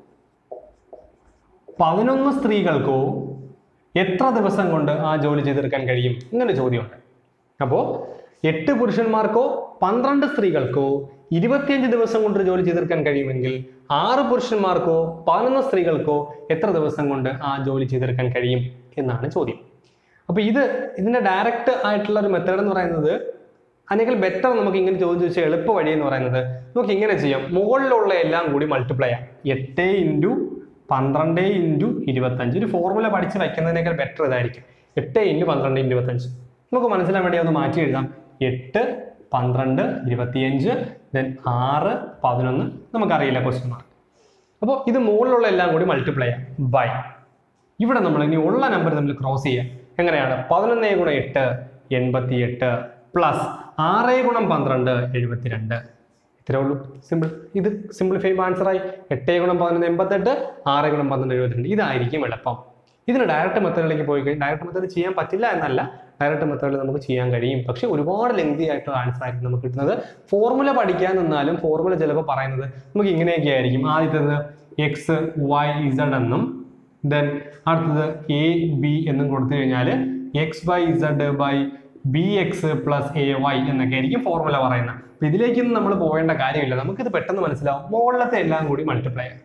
പതിനൊന്ന് സ്ത്രീകൾക്കോ എത്ര ദിവസം കൊണ്ട് ആ ജോലി ചെയ്ത് തീർക്കാൻ കഴിയും ഇങ്ങനെ ചോദ്യമുണ്ട് അപ്പോൾ എട്ട് പുരുഷന്മാർക്കോ പന്ത്രണ്ട് സ്ത്രീകൾക്കോ ഇരുപത്തിയഞ്ച് ദിവസം കൊണ്ട് ഒരു ജോലി ചെയ്ത് തീർക്കാൻ കഴിയുമെങ്കിൽ ആറ് പുരുഷന്മാർക്കോ പതിനൊന്ന് സ്ത്രീകൾക്കോ എത്ര ദിവസം കൊണ്ട് ആ ജോലി ചെയ്ത് തീർക്കാൻ കഴിയും എന്നാണ് ചോദ്യം അപ്പോൾ ഇത് ഇതിന്റെ ഡയറക്റ്റ് ആയിട്ടുള്ള ഒരു മെത്തേഡ് എന്ന് പറയുന്നത് അല്ലെങ്കിൽ ബെറ്റർ നമുക്ക് ഇങ്ങനെ ചോദിച്ചു വെച്ചാൽ എളുപ്പ വഴി എന്ന് പറയുന്നത് നമുക്ക് ഇങ്ങനെ ചെയ്യാം മുകളിലുള്ള എല്ലാം കൂടി മൾട്ടിപ്ലൈ ചെയ്യാം എട്ട് ഇൻറ്റു പന്ത്രണ്ട് ഇൻറ്റു ഇരുപത്തഞ്ച് ഒരു ഫോർമുല പഠിച്ച് വയ്ക്കുന്നതിനേക്കാൾ ബെറ്റർ ഇതായിരിക്കും എട്ട് ഇൻറ്റു പന്ത്രണ്ട് ഇൻറ്റു ഇരുപത്തഞ്ച് നമുക്ക് മനസ്സിലാൻ വേണ്ടി ഒന്ന് മാറ്റി എഴുതാം എട്ട് പന്ത്രണ്ട് ഇരുപത്തിയഞ്ച് ദെൻ ആറ് പതിനൊന്ന് നമുക്കറിയില്ല ക്വസ്റ്റ്യൻ മാർക്ക് അപ്പോൾ ഇത് മുകളിലുള്ള എല്ലാം കൂടി മൾട്ടിപ്ലൈ ചെയ്യാം ബൈ ഇവിടെ നമ്മൾ ഇനി ഉള്ള നമ്പർ തമ്മിൽ ക്രോസ് ചെയ്യാം എങ്ങനെയാണ് പതിനൊന്നേ ഗുണം എട്ട് എൺപത്തി എട്ട് പ്ലസ് ആറ് ഗുണം പന്ത്രണ്ട് എഴുപത്തിരണ്ട് ഇത്രേ ഉള്ളൂ സിമ്പിൾ ഇത് സിംപ്ലിഫൈ ആൻസറായി എട്ട് ഗുണം പതിനൊന്ന് എൺപത്തെട്ട് ആറ് ഗുണം പന്ത്രണ്ട് എഴുപത്തിരണ്ട് ഇതായിരിക്കും എളുപ്പം ഇതിന് ഡയറക്റ്റ് മെത്തേഡിലേക്ക് പോയി കഴിഞ്ഞാൽ ഡയറക്റ്റ് മെത്തേഡ് ചെയ്യാൻ പറ്റില്ല എന്നല്ല ഡയറക്റ്റ് മെത്തേഡിൽ നമുക്ക് ചെയ്യാൻ കഴിയും പക്ഷേ ഒരുപാട് ലെങ്തി ആയിട്ടുള്ള ആൻസർ ആയിരിക്കും നമുക്ക് കിട്ടുന്നത് ഫോർമുല പഠിക്കാൻ നിന്നാലും ഫോർമുല ചിലപ്പോൾ പറയുന്നത് നമുക്ക് ഇങ്ങനെയൊക്കെ ആയിരിക്കും ആദ്യത്തേത് എക്സ് വൈ ഇസഡ് എന്നും ദെൻ അടുത്തത് എ ബി എന്നും കൊടുത്തു കഴിഞ്ഞാൽ X Y Z by B X plus A Y എന്നൊക്കെ ആയിരിക്കും ഫോർമുല പറയുന്നത് അപ്പൊ ഇതിലേക്കൊന്നും നമ്മൾ പോകേണ്ട കാര്യമില്ല നമുക്കിത് പെട്ടെന്ന് മനസ്സിലാവും മുകളിലത്തെ എല്ലാം കൂടി മൾട്ടിപ്ലൈ ചെയ്യാം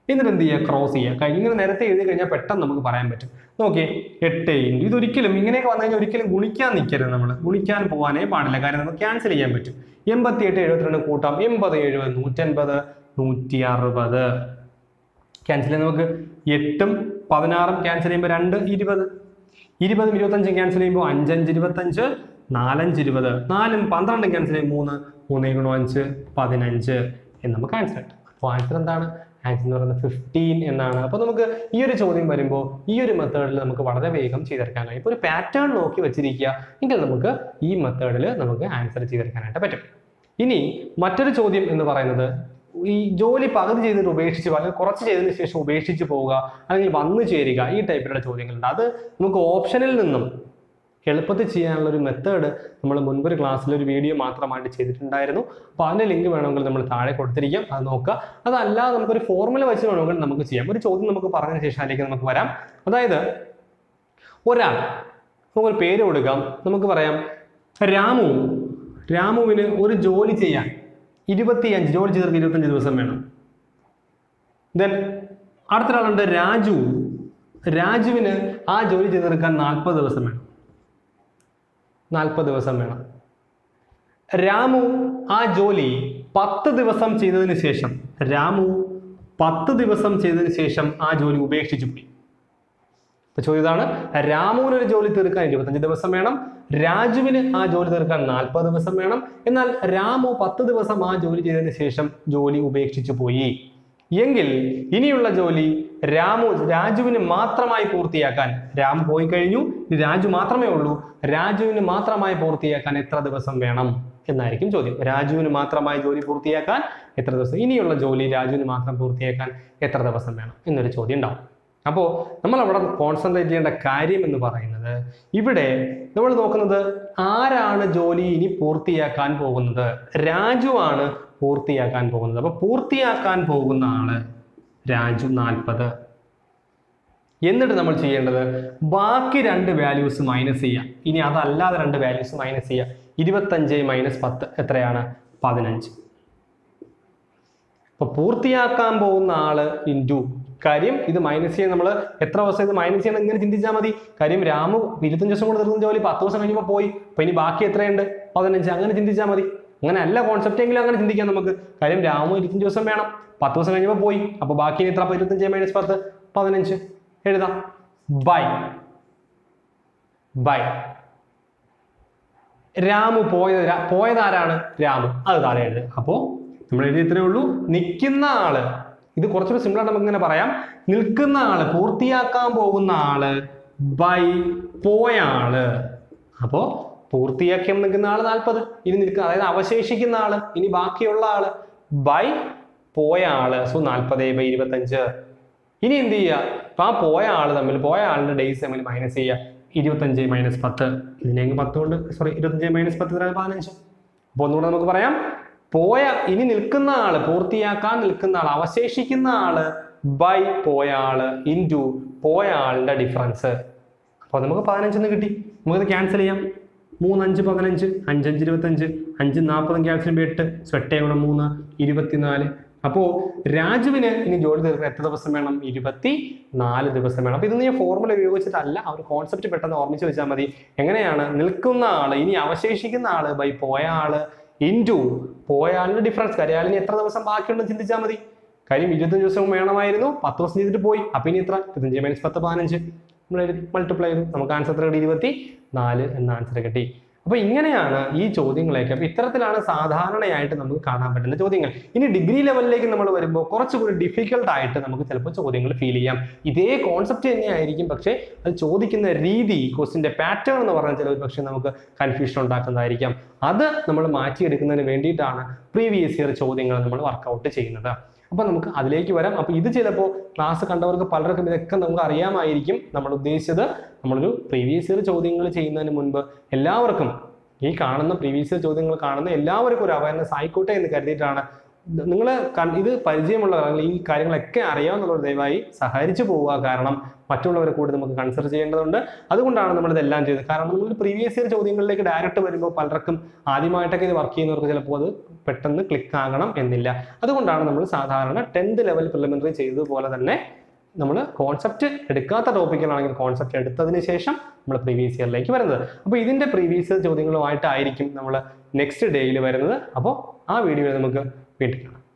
എന്നിട്ട് എന്ത് ചെയ്യുക ക്രോസ് ചെയ്യുക കഴിഞ്ഞ ഇങ്ങനെ നേരത്തെ എഴുതി കഴിഞ്ഞാൽ പെട്ടെന്ന് നമുക്ക് പറയാൻ പറ്റും നോക്കിയേ എട്ട് ഇൻറ്റു ഇതൊരിക്കലും ഇങ്ങനെയൊക്കെ വന്നു കഴിഞ്ഞാൽ ഒരിക്കലും ഗുണിക്കാൻ നിൽക്കരുത് നമ്മൾ ഗുണിക്കാൻ പോകാനേ പാടില്ല കാരണം നമുക്ക് ക്യാൻസൽ ചെയ്യാൻ പറ്റും എൺപത്തി എട്ട് എഴുപത്തിരണ്ട് കൂട്ടാം എൺപത് എഴുപത് നൂറ്റൻപത് നൂറ്റി അറുപത് ക്യാൻസൽ ചെയ്യാൻ നമുക്ക് എട്ടും പതിനാറും ക്യാൻസൽ ചെയ്യുമ്പോൾ രണ്ട് ഇരുപത് ഇരുപതും ഇരുപത്തഞ്ചും ക്യാൻസൽ ചെയ്യുമ്പോൾ അഞ്ചഞ്ച് ഇരുപത്തഞ്ച് നാലഞ്ച് ഇരുപത് നാലും പന്ത്രണ്ടും ക്യാൻസൽ ചെയ്യും മൂന്ന് മൂന്ന് ഗുണം അഞ്ച് പതിനഞ്ച് എന്ന് നമുക്ക് ആൻസർ കിട്ടും അപ്പോൾ ആൻസർ എന്താണ് ആൻസർ എന്ന് പറയുന്നത് ഫിഫ്റ്റീൻ എന്നാണ് അപ്പോൾ നമുക്ക് ഈ ഒരു ചോദ്യം വരുമ്പോൾ ഈ ഒരു മെത്തേഡിൽ നമുക്ക് വളരെ വേഗം ചെയ്തെടുക്കാൻ കഴിയും ഇപ്പോൾ ഒരു പാറ്റേൺ നോക്കി വെച്ചിരിക്കുക എങ്കിൽ നമുക്ക് ഈ മെത്തേഡിൽ നമുക്ക് ആൻസർ ചെയ്തെടുക്കാനായിട്ട് പറ്റും ഇനി മറ്റൊരു ചോദ്യം എന്ന് പറയുന്നത് ഈ ജോലി പകുതി ചെയ്തിട്ട് ഉപേക്ഷിച്ച് അല്ലെങ്കിൽ കുറച്ച് ചെയ്തതിന് ശേഷം ഉപേക്ഷിച്ച് പോവുക അല്ലെങ്കിൽ വന്നു ചേരുക ഈ ടൈപ്പിലുള്ള ചോദ്യങ്ങളുണ്ട് അത് നമുക്ക് ഓപ്ഷനിൽ നിന്നും എളുപ്പത്തിൽ ചെയ്യാനുള്ള ഒരു മെത്തേഡ് നമ്മൾ മുൻപൊരു ക്ലാസ്സിൽ ഒരു വീഡിയോ മാത്രമായിട്ട് ചെയ്തിട്ടുണ്ടായിരുന്നു അപ്പോൾ അതിൻ്റെ ലിങ്ക് വേണമെങ്കിൽ നമ്മൾ താഴെ കൊടുത്തിരിക്കാം അത് നോക്കുക അതല്ലാതെ നമുക്കൊരു ഫോർമുല വെച്ച് വേണമെങ്കിൽ നമുക്ക് ചെയ്യാം ഒരു ചോദ്യം നമുക്ക് പറഞ്ഞതിന് ശേഷം അതിലേക്ക് നമുക്ക് വരാം അതായത് ഒരാൾ നമുക്കൊരു പേര് കൊടുക്കാം നമുക്ക് പറയാം രാമു രാമുവിന് ഒരു ജോലി ചെയ്യാൻ ഇരുപത്തിയഞ്ച് ജോലി ചെയ്തവർക്ക് ഇരുപത്തഞ്ച് ദിവസം വേണം ദെൻ അടുത്തൊരാളുണ്ട് രാജു രാജുവിന് ആ ജോലി ചെയ്ത് തീർക്കാൻ നാൽപ്പത് ദിവസം വേണം നാൽപ്പത് ദിവസം വേണം രാമു ആ ജോലി പത്ത് ദിവസം ചെയ്തതിന് ശേഷം രാമു പത്ത് ദിവസം ചെയ്തതിന് ശേഷം ആ ജോലി ഉപേക്ഷിച്ചു പോയി ഇപ്പൊ ചോദ്യം ഇതാണ് രാമുവിന് ഒരു ജോലി തീർക്കാൻ ഇരുപത്തഞ്ച് ദിവസം വേണം രാജുവിന് ആ ജോലി തീർക്കാൻ നാൽപ്പത് ദിവസം വേണം എന്നാൽ രാമു പത്ത് ദിവസം ആ ജോലി ചെയ്തതിന് ശേഷം ജോലി ഉപേക്ഷിച്ചു പോയി എങ്കിൽ ഇനിയുള്ള ജോലി രാമു രാജുവിന് മാത്രമായി പൂർത്തിയാക്കാൻ രാമു പോയി കഴിഞ്ഞു ഇനി രാജു മാത്രമേ ഉള്ളൂ രാജുവിന് മാത്രമായി പൂർത്തിയാക്കാൻ എത്ര ദിവസം വേണം എന്നായിരിക്കും ചോദ്യം രാജുവിന് മാത്രമായി ജോലി പൂർത്തിയാക്കാൻ എത്ര ദിവസം ഇനിയുള്ള ജോലി രാജുവിന് മാത്രം പൂർത്തിയാക്കാൻ എത്ര ദിവസം വേണം എന്നൊരു ചോദ്യം ഉണ്ടാവും അപ്പോൾ നമ്മൾ അവിടെ കോൺസെൻട്രേറ്റ് ചെയ്യേണ്ട കാര്യം എന്ന് പറയുന്നത് ഇവിടെ നമ്മൾ നോക്കുന്നത് ആരാണ് ജോലി ഇനി പൂർത്തിയാക്കാൻ പോകുന്നത് രാജു ആണ് പൂർത്തിയാക്കാൻ പോകുന്നത് അപ്പോൾ പൂർത്തിയാക്കാൻ പോകുന്ന ആള് രാജു നാൽപ്പത് എന്നിട്ട് നമ്മൾ ചെയ്യേണ്ടത് ബാക്കി രണ്ട് വാല്യൂസ് മൈനസ് ചെയ്യുക ഇനി അതല്ലാതെ രണ്ട് വാല്യൂസ് മൈനസ് ചെയ്യുക ഇരുപത്തഞ്ച് മൈനസ് പത്ത് എത്രയാണ് പതിനഞ്ച് അപ്പൊ പൂർത്തിയാക്കാൻ പോകുന്ന ആള് ഇൻറ്റു കാര്യം ഇത് മൈനസ് ചെയ്യാൻ നമ്മൾ എത്ര ദിവസം ഇത് മൈനസ് ചെയ്യണം ഇങ്ങനെ ചിന്തിച്ചാൽ മതി കാര്യം രാമു ഇരുപത്തഞ്ച് ദിവസം കൊണ്ട് തീർന്ന ജോലി പത്ത് ദിവസം കഴിയുമ്പോൾ പോയി അപ്പൊ ഇനി ബാക്കി എത്രയുണ്ട് പതിനഞ്ച് അങ്ങനെ ചിന്തിച്ചാൽ മതി അങ്ങനെ അല്ല കോൺസെപ്റ്റ് എങ്കിലും അങ്ങനെ ചിന്തിക്കാം നമുക്ക് കാര്യം രാമു ഇരുപത്തഞ്ച് ദിവസം വേണം പത്ത് ദിവസം കഴിഞ്ഞപ്പോൾ പോയി അപ്പൊ ബാക്കി ഇനി എത്ര അപ്പൊ ഇരുപത്തഞ്ച് മൈനസ് പത്ത് പതിനഞ്ച് എഴുതാം ബൈ ബൈ രാമു പോയത് രാ- പോയത് ആരാണ് രാമു അത് താഴെ എഴുതുക അപ്പോൾ നമ്മൾ എഴുതി ഇത്രയേ ഉള്ളൂ നിൽക്കുന്ന ആള് ഇത് കുറച്ചുകൂടി സിമ്പിൾ ആയിട്ട് നമുക്ക് ഇങ്ങനെ പറയാം നിൽക്കുന്ന ആള് പൂർത്തിയാക്കാൻ പോകുന്ന ആള് ബൈ പോയ ആള് അപ്പോ പൂർത്തിയാക്കി നിൽക്കുന്ന ആള് നാൽപ്പത് ഇനി നിൽക്കുന്ന അതായത് അവശേഷിക്കുന്ന ആള് ഇനി ബാക്കിയുള്ള ആള് ബൈ പോയ ആള് സോ നാൽപ്പത് ബൈ ഇരുപത്തഞ്ച് ഇനി എന്ത് ചെയ്യുക അപ്പൊ ആ പോയ ആള് തമ്മിൽ പോയ ആളുടെ ഡേയ്സ് തമ്മിൽ മൈനസ് ചെയ്യുക ഇരുപത്തഞ്ച് മൈനസ് പത്ത് ഇതിനെ അങ്ങ് പത്ത് കൊണ്ട് സോറി ഇരുപത്തഞ്ച് മൈനസ് പത്ത് എത്രയാണ് പതിനഞ്ച് അപ്പൊ ഒന്നുകൂടെ നമുക്ക് പറയാം പോയ ഇനി നിൽക്കുന്ന ആള് പൂർത്തിയാക്കാൻ നിൽക്കുന്ന ആള് അവശേഷിക്കുന്ന ആള് ബൈ പോയ ആള് ഇൻറ്റു പോയ ആളുടെ ഡിഫറൻസ് അപ്പോൾ നമുക്ക് പതിനഞ്ചെന്ന് കിട്ടി നമുക്കത് ക്യാൻസൽ ചെയ്യാം മൂന്ന് അഞ്ച് പതിനഞ്ച് അഞ്ചഞ്ച് ഇരുപത്തഞ്ച് അഞ്ച് നാൽപ്പതും ക്യാൻസൽ ചെയ്യുമ്പോൾ എട്ട് സ്വെട്ടേ ഗുണം മൂന്ന് ഇരുപത്തിനാല് അപ്പോൾ രാജുവിന് ഇനി ജോലി തീർക്കാൻ എത്ര ദിവസം വേണം ഇരുപത്തി നാല് ദിവസം വേണം അപ്പോൾ ഇതൊന്നും ഞാൻ ഫോർമുല ഉപയോഗിച്ചിട്ടല്ല ആ ഒരു കോൺസെപ്റ്റ് പെട്ടെന്ന് ഓർമ്മിച്ച് വെച്ചാൽ മതി എങ്ങനെയാണ് നിൽക്കുന്ന ആള് ഇനി അവശേഷിക്കുന്ന ആള് ബൈ പോയ ആള് ഇൻറ്റു പോയ ആളിന്റെ ഡിഫറൻസ് കാര്യം അയാളിന് എത്ര ദിവസം ബാക്കിയുണ്ടെന്ന് ചിന്തിച്ചാൽ മതി കാര്യം ഇരുപത്തഞ്ച് ദിവസം വേണമായിരുന്നു പത്ത് ദിവസം ചെയ്തിട്ട് പോയി അപ്പൊ ഇനി എത്ര ഇരുപത്തഞ്ച് മൈനസ് പത്ത് പതിനഞ്ച് നമ്മൾ എഴുതി മൾട്ടിപ്ലൈ ചെയ്തു നമുക്ക് ആൻസർ എത്ര കിട്ടി ഇരുപത്തി നാല് എന്ന ആൻസർ കിട്ടി അപ്പൊ ഇങ്ങനെയാണ് ഈ ചോദ്യങ്ങളൊക്കെ അപ്പൊ ഇത്തരത്തിലാണ് സാധാരണയായിട്ട് നമുക്ക് കാണാൻ പറ്റുന്ന ചോദ്യങ്ങൾ ഇനി ഡിഗ്രി ലെവലിലേക്ക് നമ്മൾ വരുമ്പോൾ കുറച്ചുകൂടി ഡിഫിക്കൽട്ട് ആയിട്ട് നമുക്ക് ചിലപ്പോൾ ചോദ്യങ്ങൾ ഫീൽ ചെയ്യാം ഇതേ കോൺസെപ്റ്റ് തന്നെയായിരിക്കും പക്ഷേ അത് ചോദിക്കുന്ന രീതി ക്വസ്റ്റിന്റെ പാറ്റേൺ എന്ന് പറഞ്ഞാൽ ചിലപ്പോൾ പക്ഷേ നമുക്ക് കൺഫ്യൂഷൻ ഉണ്ടാക്കുന്നതായിരിക്കാം അത് നമ്മൾ മാറ്റിയെടുക്കുന്നതിന് വേണ്ടിയിട്ടാണ് പ്രീവിയസ് ഇയർ ചോദ്യങ്ങൾ നമ്മൾ വർക്കൗട്ട് ചെയ്യുന്നത് അപ്പൊ നമുക്ക് അതിലേക്ക് വരാം അപ്പൊ ഇത് ചിലപ്പോൾ ക്ലാസ് കണ്ടവർക്ക് പലർക്കും ഇതൊക്കെ നമുക്ക് അറിയാമായിരിക്കും നമ്മൾ ഉദ്ദേശിച്ചത് നമ്മളൊരു പ്രീവിയസ് ഇയർ ചോദ്യങ്ങൾ ചെയ്യുന്നതിന് മുൻപ് എല്ലാവർക്കും ഈ കാണുന്ന പ്രീവിയസ് ഇയർ ചോദ്യങ്ങൾ കാണുന്ന എല്ലാവർക്കും ഒരു അവയർനെസ് ആയിക്കോട്ടെ എന്ന് കരുതിയിട്ടാണ് നിങ്ങൾ ഇത് പരിചയമുള്ളവർ അല്ലെങ്കിൽ ഈ കാര്യങ്ങളൊക്കെ അറിയാവുന്നവർ ദയവായി സഹകരിച്ചു പോവുക കാരണം മറ്റുള്ളവരെ കൂടി നമുക്ക് കൺസിഡർ ചെയ്യേണ്ടതുണ്ട് അതുകൊണ്ടാണ് നമ്മൾ ഇതെല്ലാം ചെയ്തത് കാരണം നമ്മൾ പ്രീവിയസ് ഇയർ ചോദ്യങ്ങളിലേക്ക് ഡയറക്റ്റ് വരുമ്പോൾ പലർക്കും ആദ്യമായിട്ടൊക്കെ ഇത് വർക്ക് ചെയ്യുന്നവർക്ക് ചിലപ്പോൾ അത് പെട്ടെന്ന് ക്ലിക്ക് ആകണം എന്നില്ല അതുകൊണ്ടാണ് നമ്മൾ സാധാരണ ടെൻത്ത് ലെവൽ പ്രിലിമിനറി ചെയ്തതുപോലെ തന്നെ നമ്മൾ കോൺസെപ്റ്റ് എടുക്കാത്ത ടോപ്പിക്കുകളാണെങ്കിൽ കോൺസെപ്റ്റ് എടുത്തതിന് ശേഷം നമ്മൾ പ്രീവിയസ് ഇയറിലേക്ക് വരുന്നത് അപ്പോൾ ഇതിന്റെ പ്രീവിയസ് ഇയർ ചോദ്യങ്ങളുമായിട്ടായിരിക്കും നമ്മൾ നെക്സ്റ്റ് ഡേയിൽ വരുന്നത് അപ്പോൾ ആ വീഡിയോയിൽ നമുക്ക് വീട്ടിൽ കാണാം